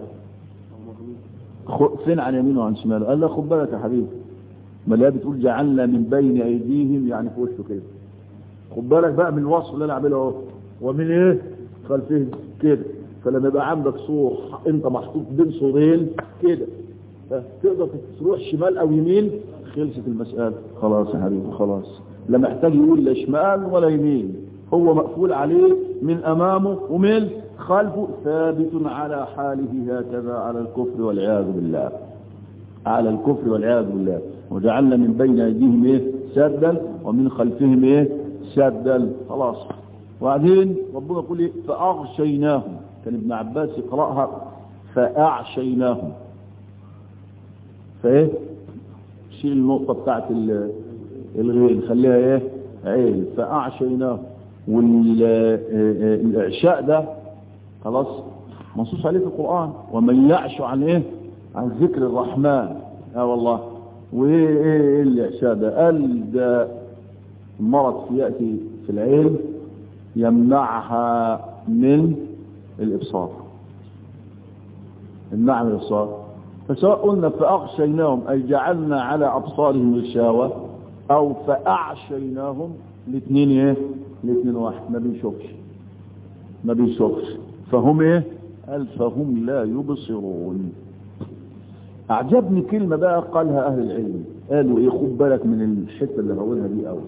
فين عن يمين وعن شمال قال لا خد بالك يا حبيبي ما لا بتقول جعلنا من بين ايديهم يعني في وشه كده خد بالك بقى من الوصف اللي انا عامله اهو ومن ايه خلفهم كده فلما يبقى عندك سور انت محطوط بين سورين كده تقدر تروح شمال او يمين خلصت المسألة خلاص يا حبيبي خلاص لا محتاج يقول لا شمال ولا يمين هو مقفول عليه من امامه ومن خلفه ثابت على حاله هكذا على الكفر والعياذ بالله على الكفر والعياذ بالله وجعلنا من بين ايديهم ايه سدا ومن خلفهم ايه سدا خلاص وبعدين ربنا يقول ايه فاغشيناهم كان ابن عباس يقراها فاعشيناهم فايه شيل النقطة بتاعت الغين خليها ايه عين فأعشيناه والإعشاء ده خلاص منصوص عليه في القرآن ومن يعش عن ايه عن ذكر الرحمن اه والله وايه ايه الإعشاء ده قال ده المرض يأتي في العين يمنعها من الإبصار يمنعها من الإبصار فسواء قلنا فأغشيناهم أي جعلنا على أبصارهم غشاوة أو فأعشيناهم الاثنين ايه الاثنين واحد ما بيشوفش ما بيشوفش فهم ايه قال فهم لا يبصرون أعجبني كلمة بقى قالها أهل العلم قالوا ايه خد بالك من الحتة اللي هقولها دي أول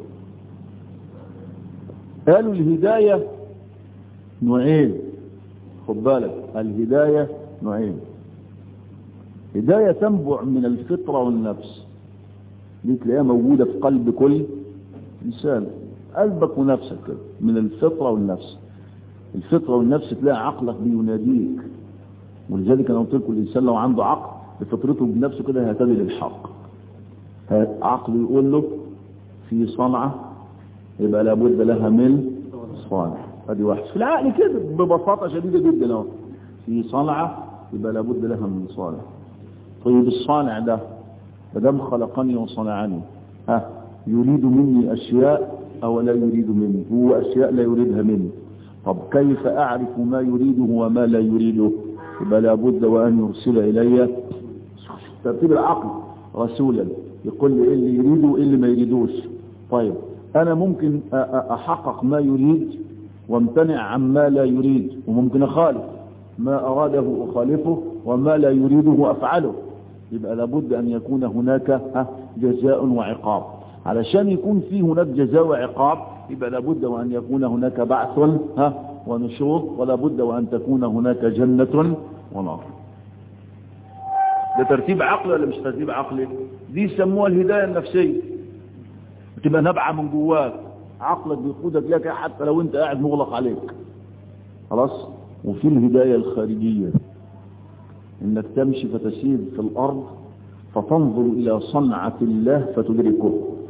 قالوا الهداية نوعين خد بالك الهداية نوعين هداية تنبع من الفطرة والنفس دي تلاقيها موجودة في قلب كل إنسان قلبك ونفسك كده من الفطرة والنفس الفطرة والنفس تلاقي عقلك بيناديك ولذلك أنا قلت لكم الإنسان لو عنده عقل بفطرته بنفسه كده هيهتدي للحق عقله يقول له في صنعة يبقى لابد لها من صانع ادي واحد في العقل كده ببساطة شديدة جدا اهو في صنعة يبقى لابد لها من صانع طيب الصانع ده مدام خلقني وصنعني ها يريد مني اشياء او لا يريد مني هو اشياء لا يريدها مني طب كيف اعرف ما يريده وما لا يريده يبقى لابد وان يرسل الي ترتيب العقل رسولا يقول لي ايه اللي يريده وايه اللي ما يريدوش طيب انا ممكن احقق ما يريد وامتنع عما لا يريد وممكن اخالف ما اراده اخالفه وما لا يريده افعله يبقى لابد ان يكون هناك جزاء وعقاب علشان يكون في هناك جزاء وعقاب يبقى لابد وان يكون هناك بعث ونشور ولا بد وان تكون هناك جنة ونار ده ترتيب عقلي ولا مش ترتيب عقلي دي يسموها الهداية النفسية بتبقى نبعة من جواك عقلك بيقودك لك حتى لو انت قاعد مغلق عليك خلاص وفي الهداية الخارجية انك تمشي فتسير في الارض فتنظر الى صنعة الله فتدركه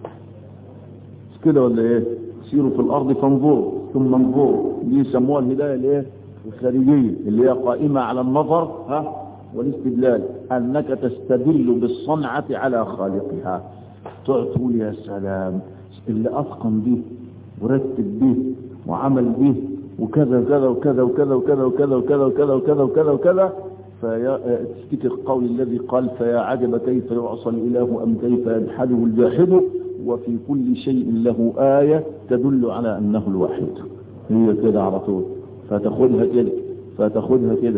مش كده ولا ايه سيروا في الارض فانظروا ثم انظروا دي يسموها الهداية الايه الخارجية اللي هي قائمة على النظر ها والاستدلال انك تستدل بالصنعة على خالقها تقول يا سلام اللي اتقن به ورتب به وعمل به وكذا كذا وكذا وكذا وكذا وكذا وكذا وكذا وكذا وكذا وكذا فتفتكر القول الذي قال فيا عجب كيف يعصى الإله أم كيف يجحده الجاحد وفي كل شيء له آية تدل على أنه الواحد هي كده على طول فتاخدها كده فتاخدها كده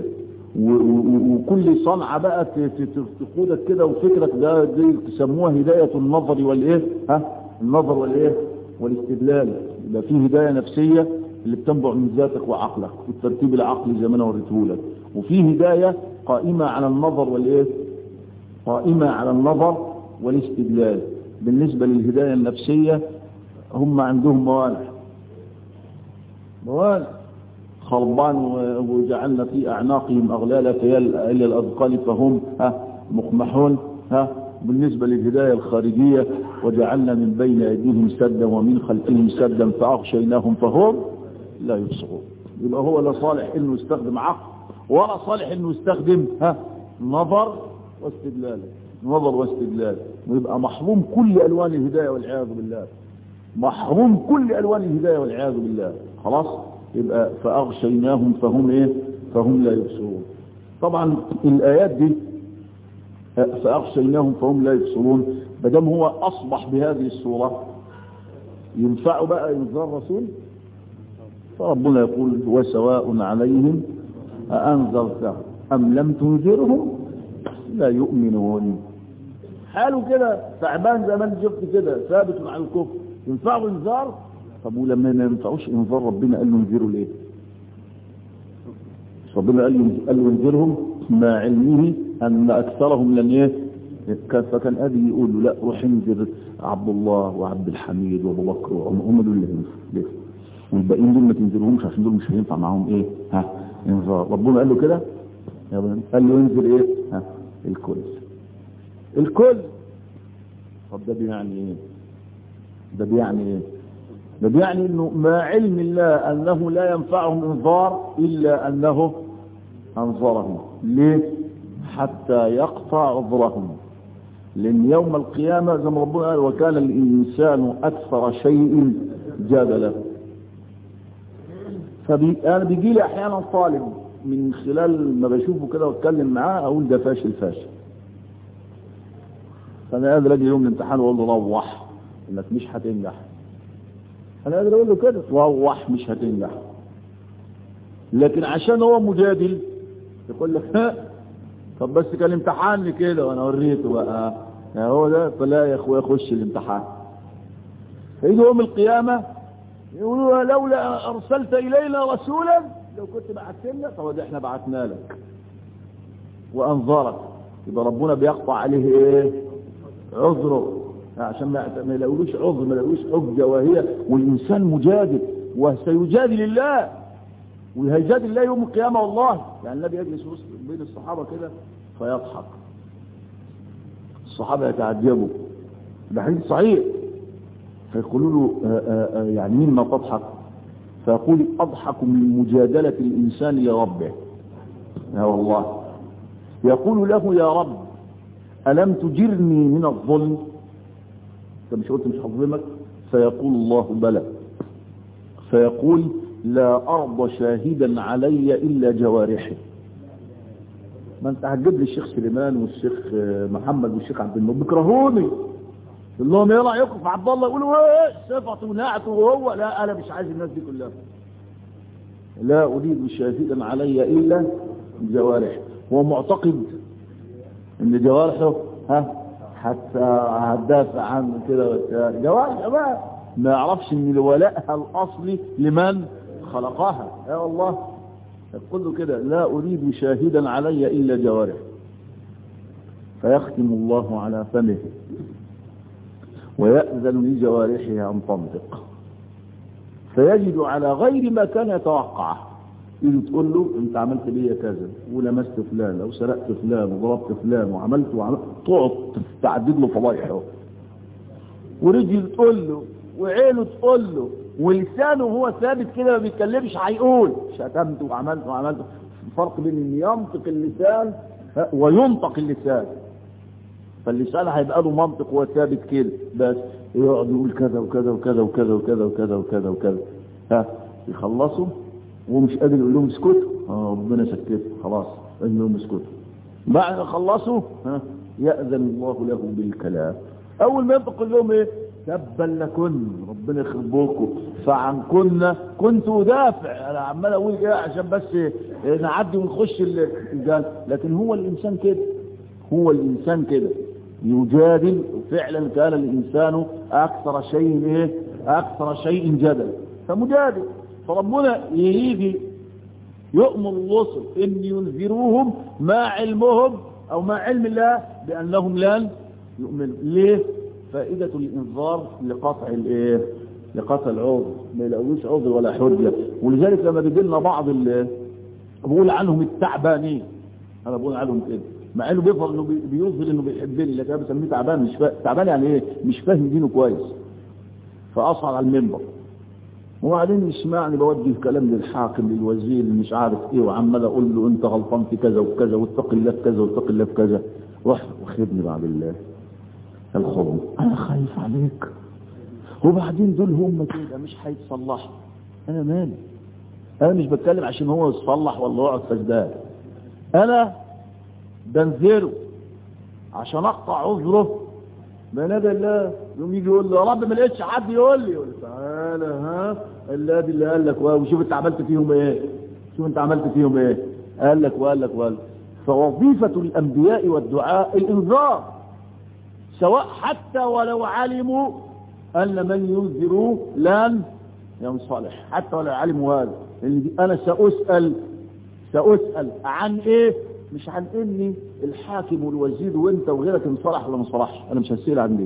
وكل صنعة بقى تقودك كده وفكرك ده دي تسموها هداية النظر والايه ها النظر والايه والاستدلال يبقى في هداية نفسية اللي بتنبع من ذاتك وعقلك والترتيب العقلي زي ما انا وريته لك وفي هداية قائمة على النظر والايه قائمة على النظر والاستدلال بالنسبة للهداية النفسية هم عندهم موانع موانع خربان وجعلنا في أعناقهم أغلالا إلى الأذقان فهم ها مقمحون ها بالنسبة للهداية الخارجية وجعلنا من بين أيديهم سدا ومن خلفهم سدا فأغشيناهم فهم لا يبصرون يبقى هو لا صالح انه يستخدم عقل ولا صالح انه يستخدم ها نظر واستدلال نظر واستدلال ويبقى محروم كل الوان الهداية والعياذ بالله محروم كل الوان الهداية والعياذ بالله خلاص يبقى فأغشيناهم فهم ايه فهم لا يبصرون طبعا الآيات دي فأغشيناهم فهم لا يبصرون بدم هو أصبح بهذه الصورة ينفع بقى ينذر رسول فربنا يقول وسواء عليهم أأنذرتهم أم لم تنذرهم لا يؤمنون حاله كده تعبان زي ما انت شفت كده ثابت على الكفر ينفعوا انذار طب ولما ما ينفعوش انذار ربنا قال له انذروا ليه ربنا قال له قال له انذرهم مع علمه ان اكثرهم لن ايه فكان ابي يقول له لا روح انذر عبد الله وعبد الحميد وابو بكر هم دول اللي ليه والباقيين دول ما تنذرهمش عشان دول مش هينفع معاهم ايه ها انذار ربنا قال له كده قال له انذر ايه ها الكل الكل طب ده بيعني ايه ده بيعني ايه ده بيعني انه ما علم الله انه لا ينفعهم انذار الا انه انظرهم ليه حتى يقطع عذرهم لان يوم القيامة زي ما ربنا قال وكان الانسان اكثر شيء جدلا فانا بيجي لي احيانا طالب من خلال ما بشوفه كده واتكلم معاه اقول ده فاشل فاشل فانا قادر اجي يوم الامتحان واقول له روح انك مش هتنجح انا قادر اقول له كده روح مش هتنجح لكن عشان هو مجادل يقول لك ها طب بس كان امتحاني كده وانا وريته بقى يعني هو ده فلا يا اخويا خش الامتحان فيجي يوم القيامه يقولوا لولا ارسلت الينا رسولا لو كنت بعت لنا طب ده احنا بعتنا لك وانظرك يبقى ربنا بيقطع عليه ايه عذره عشان ما ما يلاقولوش عذر ما يلاقولوش حجه وهي والانسان مجادل وسيجادل الله وهيجادل الله يوم القيامه والله يعني النبي يجلس بين الصحابه كده فيضحك الصحابه يتعجبوا ده حديث صحيح فيقولوا له آآ آآ يعني مما تضحك فيقول أضحك من مجادلة الإنسان لربه يا والله يقول له يا رب ألم تجرني من الظلم انت مش قلت مش هظلمك فيقول الله بلى فيقول لا أرضى شاهدا علي إلا جوارحي ما انت هتجيب لي الشيخ سليمان والشيخ محمد والشيخ عبد المنعم بيكرهوني يقول لهم ايه رايكم في عبد الله يقولوا ايه صفته ونعته وهو لا انا مش عايز الناس دي كلها لا اريد شاهدا علي الا جوارح هو معتقد ان جوارحه ها حتى هتدافع عنه كده جوارح بقى ما يعرفش ان الولائها الاصلي لمن خلقها يا والله يقول له كده لا اريد شاهدا علي الا جوارح فيختم الله على فمه ويأذن لجوارحها أن تنطق فيجد على غير ما كان يتوقعه تيجي تقول له انت عملت بيا كذا ولمست فلان او سرقت فلان وضربت فلان وعملت وعملت تقعد تعدد له فضايحه ورجل تقول له وعينه تقول له ولسانه هو ثابت كده ما بيتكلمش هيقول شتمت وعملت وعملت الفرق بين ان ينطق اللسان وينطق اللسان فاللسان هيبقى له منطق هو ثابت كده بس يقعد يقول كذا وكذا وكذا وكذا وكذا وكذا وكذا وكذا ها يخلصوا ومش قادر يقول لهم اسكتوا اه ربنا سكته خلاص قال لهم اسكتوا بعد ما خلصوا ها يأذن الله له بالكلام اول ما ينطق لهم ايه تبا لكن ربنا يخربوكم فعن كنا كنت ادافع انا عمال اقول ايه عشان بس نعدي ونخش الجنه لكن هو الانسان كده هو الانسان كده يجادل فعلا كان الانسان اكثر شيء ايه اكثر شيء جدلا فمجادل فربنا يجي يؤمر الرسل ان ينذروهم ما علمهم او ما علم الله بانهم لن يؤمنوا ليه فائدة الانذار لقطع الايه لقطع العذر ما يلاقوش عذر ولا حجة ولذلك لما بيجي لنا بعض بقول عنهم التعبانين انا بقول عنهم كده مع انه بيظهر انه بيظهر انه بيحبني لكن انا بسميه تعبان مش فا... تعبان يعني ايه مش فاهم دينه كويس فاصعد على المنبر وبعدين يسمعني بودي الكلام للحاكم للوزير اللي مش عارف ايه وعمال اقول له انت غلطان في كذا وكذا واتق الله في كذا واتق الله في كذا روح واخدني بعد الله الخضم انا خايف عليك وبعدين دول هم كده مش هيتصلحوا انا مالي انا مش بتكلم عشان هو يتصلح ولا يقعد فسدان انا بنذره عشان اقطع عذره بين يدي الله يوم يجي يقول له يا رب ما لقيتش حد يقول لي يقول تعالى ها الذي اللي قال لك وشوف انت عملت فيهم ايه شوف انت عملت فيهم ايه قال لك وقال لك وقال فوظيفة الانبياء والدعاء الانذار سواء حتى ولو علموا ان من ينذروه لن ينصلح حتى ولو علموا هذا انا سأسأل سأسأل عن ايه مش عن اني الحاكم والوزير وانت وغيرك انصلح ولا ما انصلحش انا مش هسئل عن دي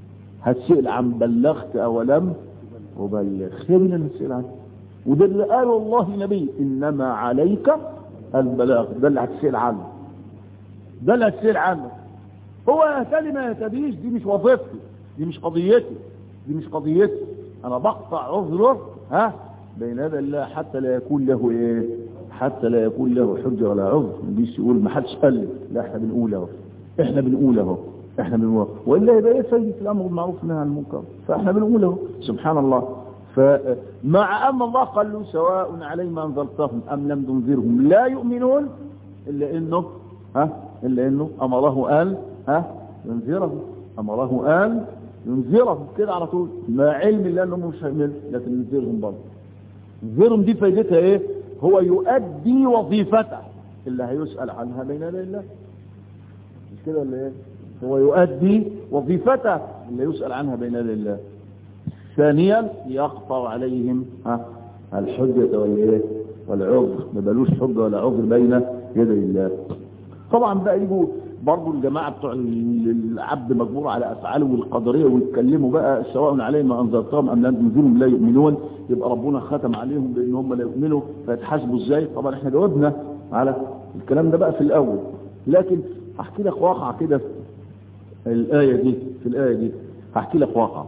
هتسئل عن بلغت او لم ابلغ خير من هتسئل عنه وده اللي قاله الله نبي انما عليك البلاغ ده اللي هتسئل عنه ده اللي هتسئل عنه هو يهتدي ما يهتديش دي مش وظيفتي دي مش قضيتي دي مش قضيتي انا بقطع عذره ها بين يدي الله حتى لا يكون له ايه حتى لا يكون له حجه ولا عذر مش يقول ما حدش قال لي لا احنا بنقول اهو احنا بنقول اهو احنا بنقول والا يبقى ايه فايده الامر بالمعروف والنهي عن المنكر فاحنا بنقول اهو سبحان الله فمع ان الله قال له سواء علي ما انذرتهم ام لم تنذرهم لا يؤمنون الا انه ها الا انه امره ان ها ينذرهم امره ان ينذرهم كده على طول مع علم الله انهم مش هيعملوا لكن ينذرهم برضه ينذرهم دي فايدتها ايه هو يؤدي وظيفته اللي هيسأل عنها بين يدي الله مش كده ولا ايه هو يؤدي وظيفته اللي يسأل عنها بين يدي الله ثانيا يقطع عليهم ها الحجة والايه والعذر ما بلوش حجة ولا عذر بين يدي الله طبعا بقى يجوا برضه الجماعة بتوع العبد مجبور على أفعاله والقدرية ويتكلموا بقى سواء عليهم ما أنذرتهم أم لم تنذرهم لا يؤمنون يبقى ربنا ختم عليهم بأن هم لا يؤمنوا فيتحاسبوا إزاي طبعا احنا جاوبنا على الكلام ده بقى في الأول لكن هحكي لك واقع كده في الآية دي في الآية دي هحكي لك واقع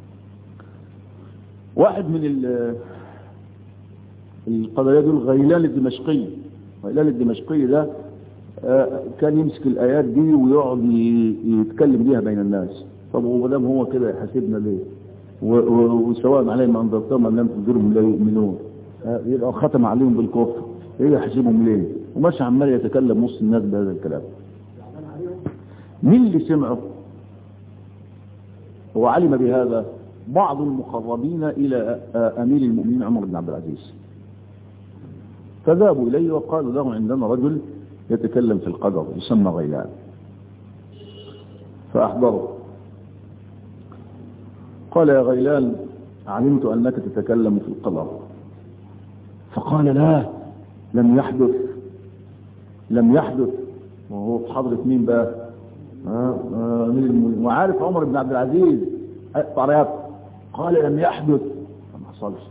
واحد من القضايا دول غيلان الدمشقي غيلان الدمشقي ده كان يمسك الآيات دي ويقعد يتكلم بيها بين الناس طب وما دام هو كده يحاسبنا ليه وسواء عليهم ما انذرتهم ام لم تنذرهم لا يؤمنون يبقى ختم عليهم بالكفر ايه يحاسبهم ليه وماشي عمال يتكلم نص الناس بهذا الكلام مين اللي سمعه هو علم بهذا بعض المقربين الى امير المؤمنين عمر بن عبد العزيز فذهبوا اليه وقالوا له عندنا رجل يتكلم في القدر يسمى غيلان فأحضره قال يا غيلان علمت أنك تتكلم في القدر فقال لا لم يحدث لم يحدث وهو في حضرة مين بقى آه آه من وعارف عمر بن عبد العزيز طريات قال لم يحدث ما حصلش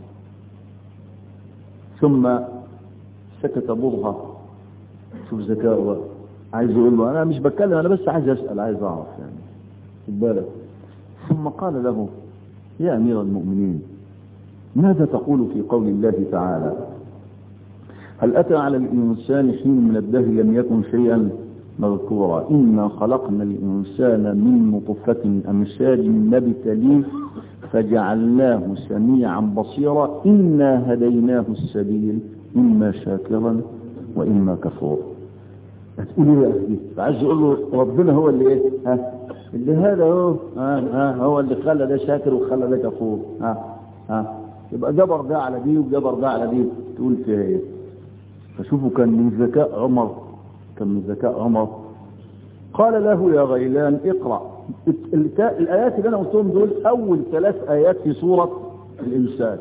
ثم سكت برهة شوف ذكاءه بقى عايز يقول له انا مش بتكلم انا بس عايز اسال عايز اعرف يعني خد بالك ثم قال له يا امير المؤمنين ماذا تقول في قول الله تعالى هل اتى على الانسان حين من الدهر لم يكن شيئا مذكورا انا خلقنا الانسان من نطفه امشاج نبتليه فجعلناه سميعا بصيرا انا هديناه السبيل اما شاكرا واما كفور هتقول ايه بقى دي فعايز يقول له ربنا هو اللي ايه ها اللي هذا هو ها ها هو اللي خلى ده شاكر وخلى ده كفور ها ها يبقى جبر ده على دي وجبر ده على دي تقول فيها ايه فشوفوا كان من ذكاء عمر كان من ذكاء عمر قال له يا غيلان اقرا الايات اللي انا قلتهم دول اول ثلاث ايات في سوره الانسان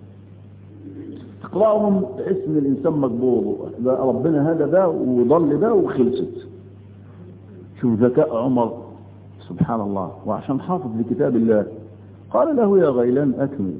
تقرأهم تحس ان الانسان مجبور ربنا هذا ده وضل ده وخلصت شوف ذكاء عمر سبحان الله وعشان حافظ لكتاب الله قال له يا غيلان اكمل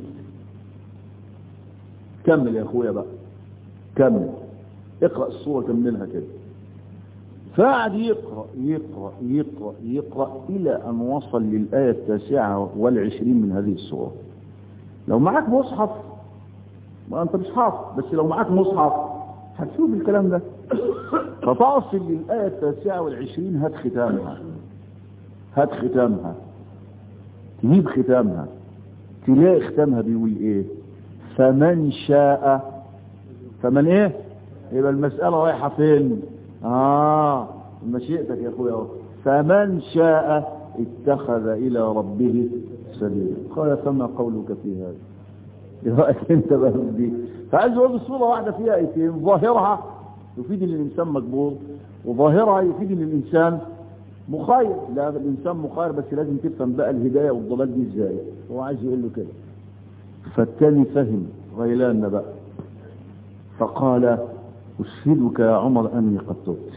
كمل يا اخويا بقى كمل اقرأ الصورة كملها كده فقعد يقرأ يقرأ يقرأ يقرأ إلى أن وصل للآية التاسعة والعشرين من هذه الصورة لو معك مصحف ما انت مش حافظ بس لو معاك مصحف هتشوف الكلام ده فتصل للآية التاسعة والعشرين هات ختامها هات ختامها تجيب ختامها تلاقي ختامها بيقول ايه فمن شاء فمن ايه يبقى المسألة رايحة فين اه مشيئتك يا اخويا فمن شاء اتخذ الى ربه سبيلا قال فما قولك في هذا ايه رايك انت بقى دي فعايز اقول الصوره واحده فيها ايتين ظاهرها يفيد ان الانسان مجبور وظاهرها يفيد ان الانسان مخير لا الانسان مخير بس لازم تفهم بقى الهدايه والضلال دي ازاي هو عايز يقول له كده فالتاني فهم غيلان بقى فقال اشهدك يا عمر اني قد تبت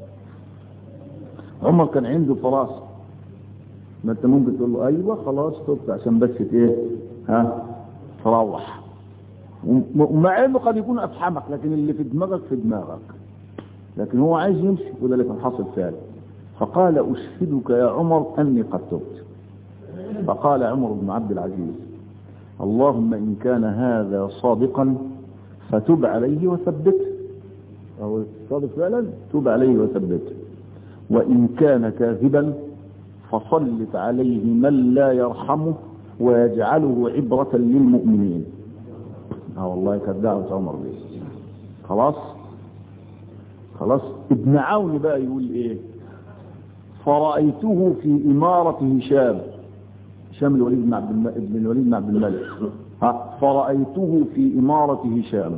عمر كان عنده فراسه ما انت ممكن تقول له ايوه خلاص تبت عشان بس ايه ها تروح ومع انه قد يكون افحمك لكن اللي في دماغك في دماغك لكن هو عايز يمشي وده اللي كان حاصل فعلا فقال أشهدك يا عمر أني قد تبت فقال عمر بن عبد العزيز اللهم إن كان هذا صادقا فتب عليه وثبته أو صادق فعلا تب عليه وثبته وإن كان كاذبا فصلت عليه من لا يرحمه ويجعله عبرة للمؤمنين اه والله كانت دعوة عمر دي خلاص خلاص ابن عون بقى يقول ايه فرأيته في إمارة هشام هشام الوليد بن عبد الم... ابن الوليد بن عبد الملك ها فرأيته في إمارة هشام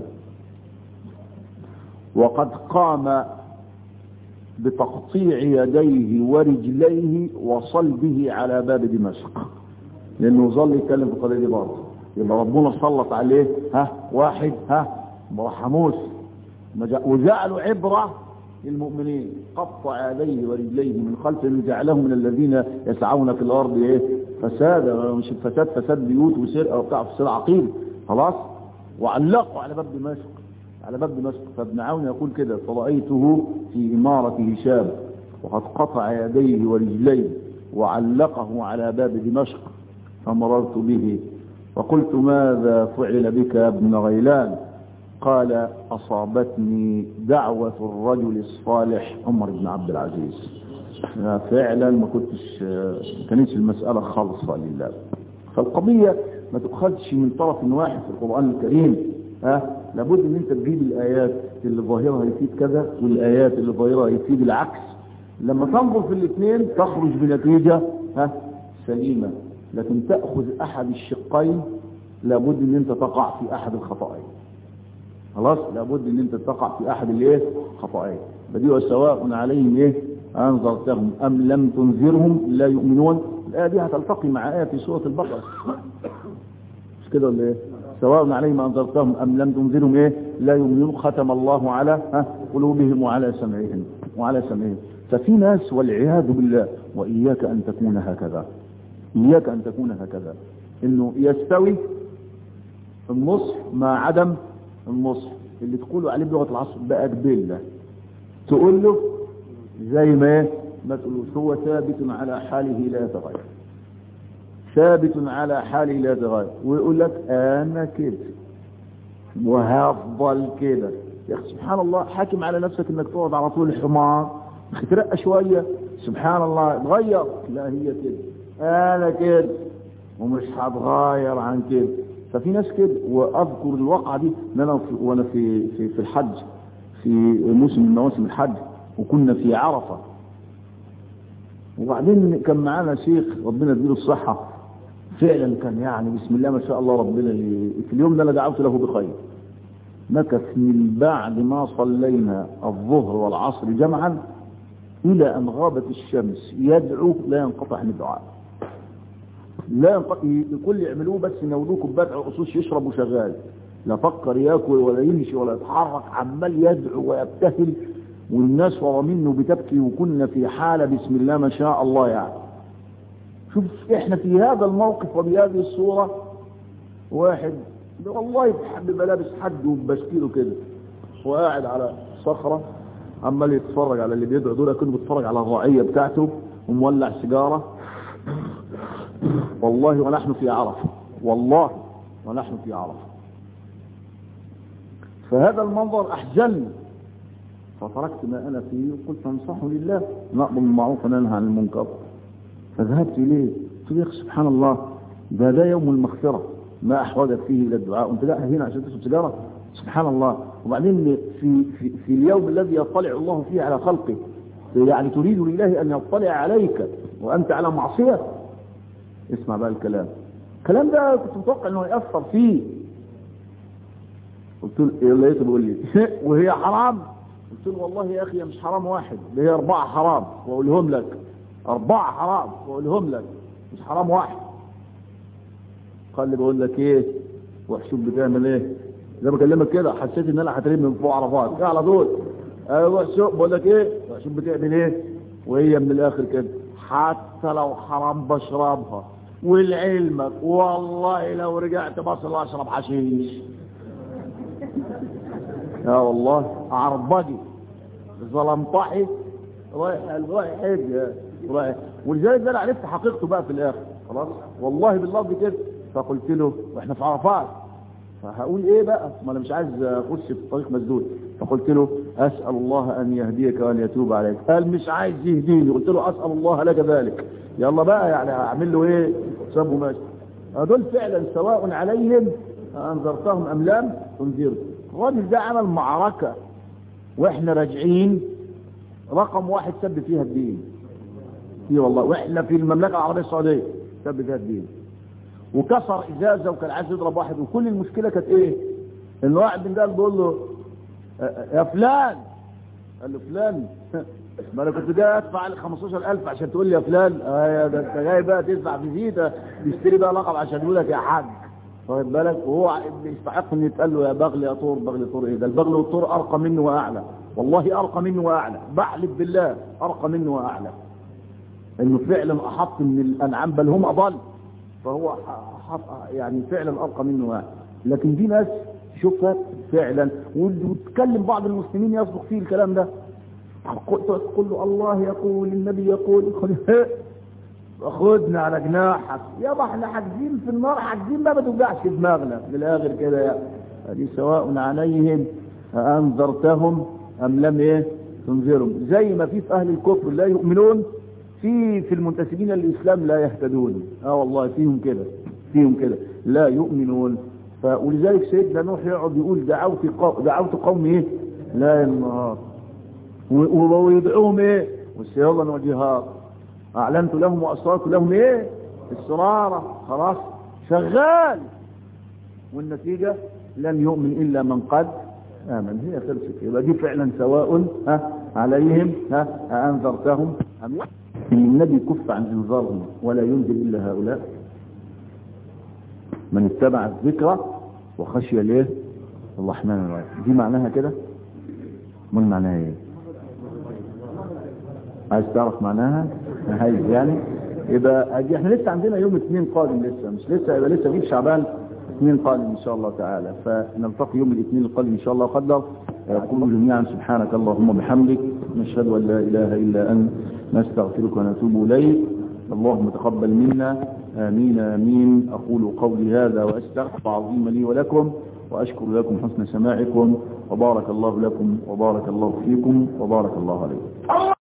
وقد قام بتقطيع يديه ورجليه وصلبه على باب دمشق لانه ظل يتكلم في القضيه دي برضه يبقى ربنا سلط عليه ها واحد ها مرحموس وجعلوا عبره للمؤمنين قطع يديه ورجليه من خلفه جعلهم من الذين يسعون في الارض ايه فساد مش فساد فساد بيوت وسرقه وبتاع فساد عقيم خلاص وعلقوا على باب دمشق على باب دمشق فابن عون يقول كده فرأيته في إمارة هشام وقد قطع يديه ورجليه وعلقه على باب دمشق فمررت به وقلت ماذا فعل بك يا ابن غيلان قال أصابتني دعوة الرجل الصالح عمر بن عبد العزيز فعلا ما كنتش كانتش المسألة خالصة لله فالقضية ما تؤخذش من طرف واحد في القرآن الكريم ها لابد ان انت تجيب الايات اللي ظاهرها يفيد كذا والايات اللي ظاهرها يفيد العكس لما تنظر في الاثنين تخرج بنتيجة ها سليمة لكن تأخذ احد الشقين لابد ان انت تقع في احد الخطأين خلاص لابد ان انت تقع في احد الايه خطأين بديوا سواء عليهم ايه انذرتهم ام لم تنذرهم لا يؤمنون الايه دي هتلتقي مع ايه في سوره البقره مش كده ولا ايه سواء عليهم انذرتهم ام لم تنذرهم ايه لا يؤمنون ختم الله على ها قلوبهم وعلى سمعهم وعلى سمعهم ففي ناس والعياذ بالله واياك ان تكون هكذا اياك ان تكون هكذا انه يستوي النصف مع عدم النصف اللي تقولوا عليه بلغه العصر بقى جبله تقول له زي ما ايه ما تقولوش هو ثابت على حاله لا يتغير ثابت على حاله لا يتغير ويقول لك انا كده وهفضل كده يا اخي سبحان الله حاكم على نفسك انك تقعد على طول الحمار ترقى شويه سبحان الله اتغير لا هي كده انا كده ومش هتغير عن كده ففي ناس كده واذكر الواقعه دي ان انا في وانا في في في الحج في موسم من مواسم الحج وكنا في عرفه وبعدين كان معانا شيخ ربنا يديله الصحه فعلا كان يعني بسم الله ما شاء الله ربنا في اليوم ده انا دعوت له بخير مكث من بعد ما صلينا الظهر والعصر جمعا الى ان غابت الشمس يدعو لا ينقطع عن الدعاء لا ينقطع كل يعملوه بس ينولوه كوبايه عصوص يشرب وشغال لا فكر ياكل ولا يمشي ولا يتحرك عمال يدعو ويبتهل والناس ورا منه بتبكي وكنا في حاله بسم الله ما شاء الله يعني شوف احنا في هذا الموقف وبهذه الصورة واحد والله بحب لابس حد وبشكيله كده وقاعد على صخرة عمال يتفرج على اللي بيدعو دول كانه بيتفرج على الرعية بتاعته ومولع سيجارة والله ونحن في عرفة والله ونحن في عرفة فهذا المنظر أحزنني فتركت ما أنا فيه وقلت انصح لله نأمر بالمعروف وننهى عن المنكر فذهبت إليه قلت له سبحان الله ده ده يوم المغفرة ما أحوجك فيه إلى الدعاء وانت قاعد هنا عشان تشرب سيجارة سبحان الله وبعدين في, في, في اليوم الذي يطلع الله فيه على خلقه يعني تريد لله أن يطلع عليك وأنت على معصية اسمع بقى الكلام الكلام ده كنت متوقع أنه يأثر فيه قلت له إيه لقيته بيقول لي وهي حرام قلت له والله يا أخي مش حرام واحد ده هي أربعة حرام وأقولهم لك أربعة حرام وأقولهم لك مش حرام واحد قال لي بقول لك إيه وحشوف بتعمل إيه زي ما بكلمك كده حسيت إن أنا هترمي من فوق عرفات على طول أيوة وحشوف بقول لك إيه وحشوف بتعمل إيه وهي من الآخر كده حتى لو حرام بشربها ولعلمك والله لو رجعت مصر أشرب حشيش يا والله عربجي ظلمطحي رايح رايح حج رايح ولذلك ده انا عرفت حقيقته بقى في الاخر خلاص والله باللفظ كده فقلت له واحنا في عرفات فهقول ايه بقى ما انا مش عايز اخش في طريق مسدود فقلت له اسال الله ان يهديك وان يتوب عليك قال مش عايز يهديني قلت له اسال الله لك ذلك يلا بقى يعني اعمل له ايه سابه ماشي هدول فعلا سواء عليهم انذرتهم ام لم تنذرهم الراجل ده عمل معركه واحنا راجعين رقم واحد سب فيها الدين اي والله واحنا في المملكه العربيه السعوديه سب فيها الدين وكسر ازازه وكان عايز يضرب واحد وكل المشكله كانت ايه ان واحد من ده بيقول له يا فلان قال له فلان ما انا كنت جاي ادفع لك 15000 عشان تقول لي يا فلان اه ده انت جاي بقى تدفع فيزيتا تشتري بقى لقب عشان يقول لك يا حاج واخد بالك وهو يستحق ان يتقال له يا بغل يا طور بغل طور ايه ده البغل والطور ارقى منه واعلى والله ارقى منه واعلى بحلف بالله ارقى منه واعلى انه فعلا احط من الانعام بل هم اضل فهو حط يعني فعلا ارقى منه واعلى لكن دي ناس شوفها فعلا وتكلم بعض المسلمين يصدق فيه الكلام ده تقول له الله يقول النبي يقول خدنا على جناحك يابا احنا حاجزين في النار حاجزين ما بتوجعش دماغنا في الاخر كده يعني دي سواء عليهم انذرتهم ام لم ايه تنذرهم زي ما في في اهل الكفر لا يؤمنون في في المنتسبين للاسلام لا يهتدون اه والله فيهم كده فيهم كده لا يؤمنون ولذلك سيدنا نوح يقعد يقول دعوت قوم دعوت قوم ايه لا النهار ويدعوهم ايه والسياضا والجهاد اعلنت لهم واسررت لهم ايه السرارة خلاص شغال والنتيجة لن يؤمن الا من قد امن هي خلصت يبقى دي فعلا سواء ها عليهم ها انذرتهم ام لا النبي كف عن انذارهم ولا ينذر الا هؤلاء من اتبع الذكرى وخشي الايه الرحمن الرحيم دي معناها كده من معناها ايه عايز تعرف معناها نهاية يعني يبقى أجي احنا لسه عندنا يوم اثنين قادم لسه مش لسه يبقى لسه في شعبان اثنين قادم ان شاء الله تعالى فنلتقي يوم الاثنين القادم ان شاء الله قدر يقول جميعا سبحانك اللهم وبحمدك نشهد ان لا اله الا انت نستغفرك ونتوب اليك اللهم تقبل منا امين امين اقول قولي هذا واستغفر عظيم لي ولكم واشكر لكم حسن سماعكم وبارك الله لكم وبارك الله فيكم وبارك الله عليكم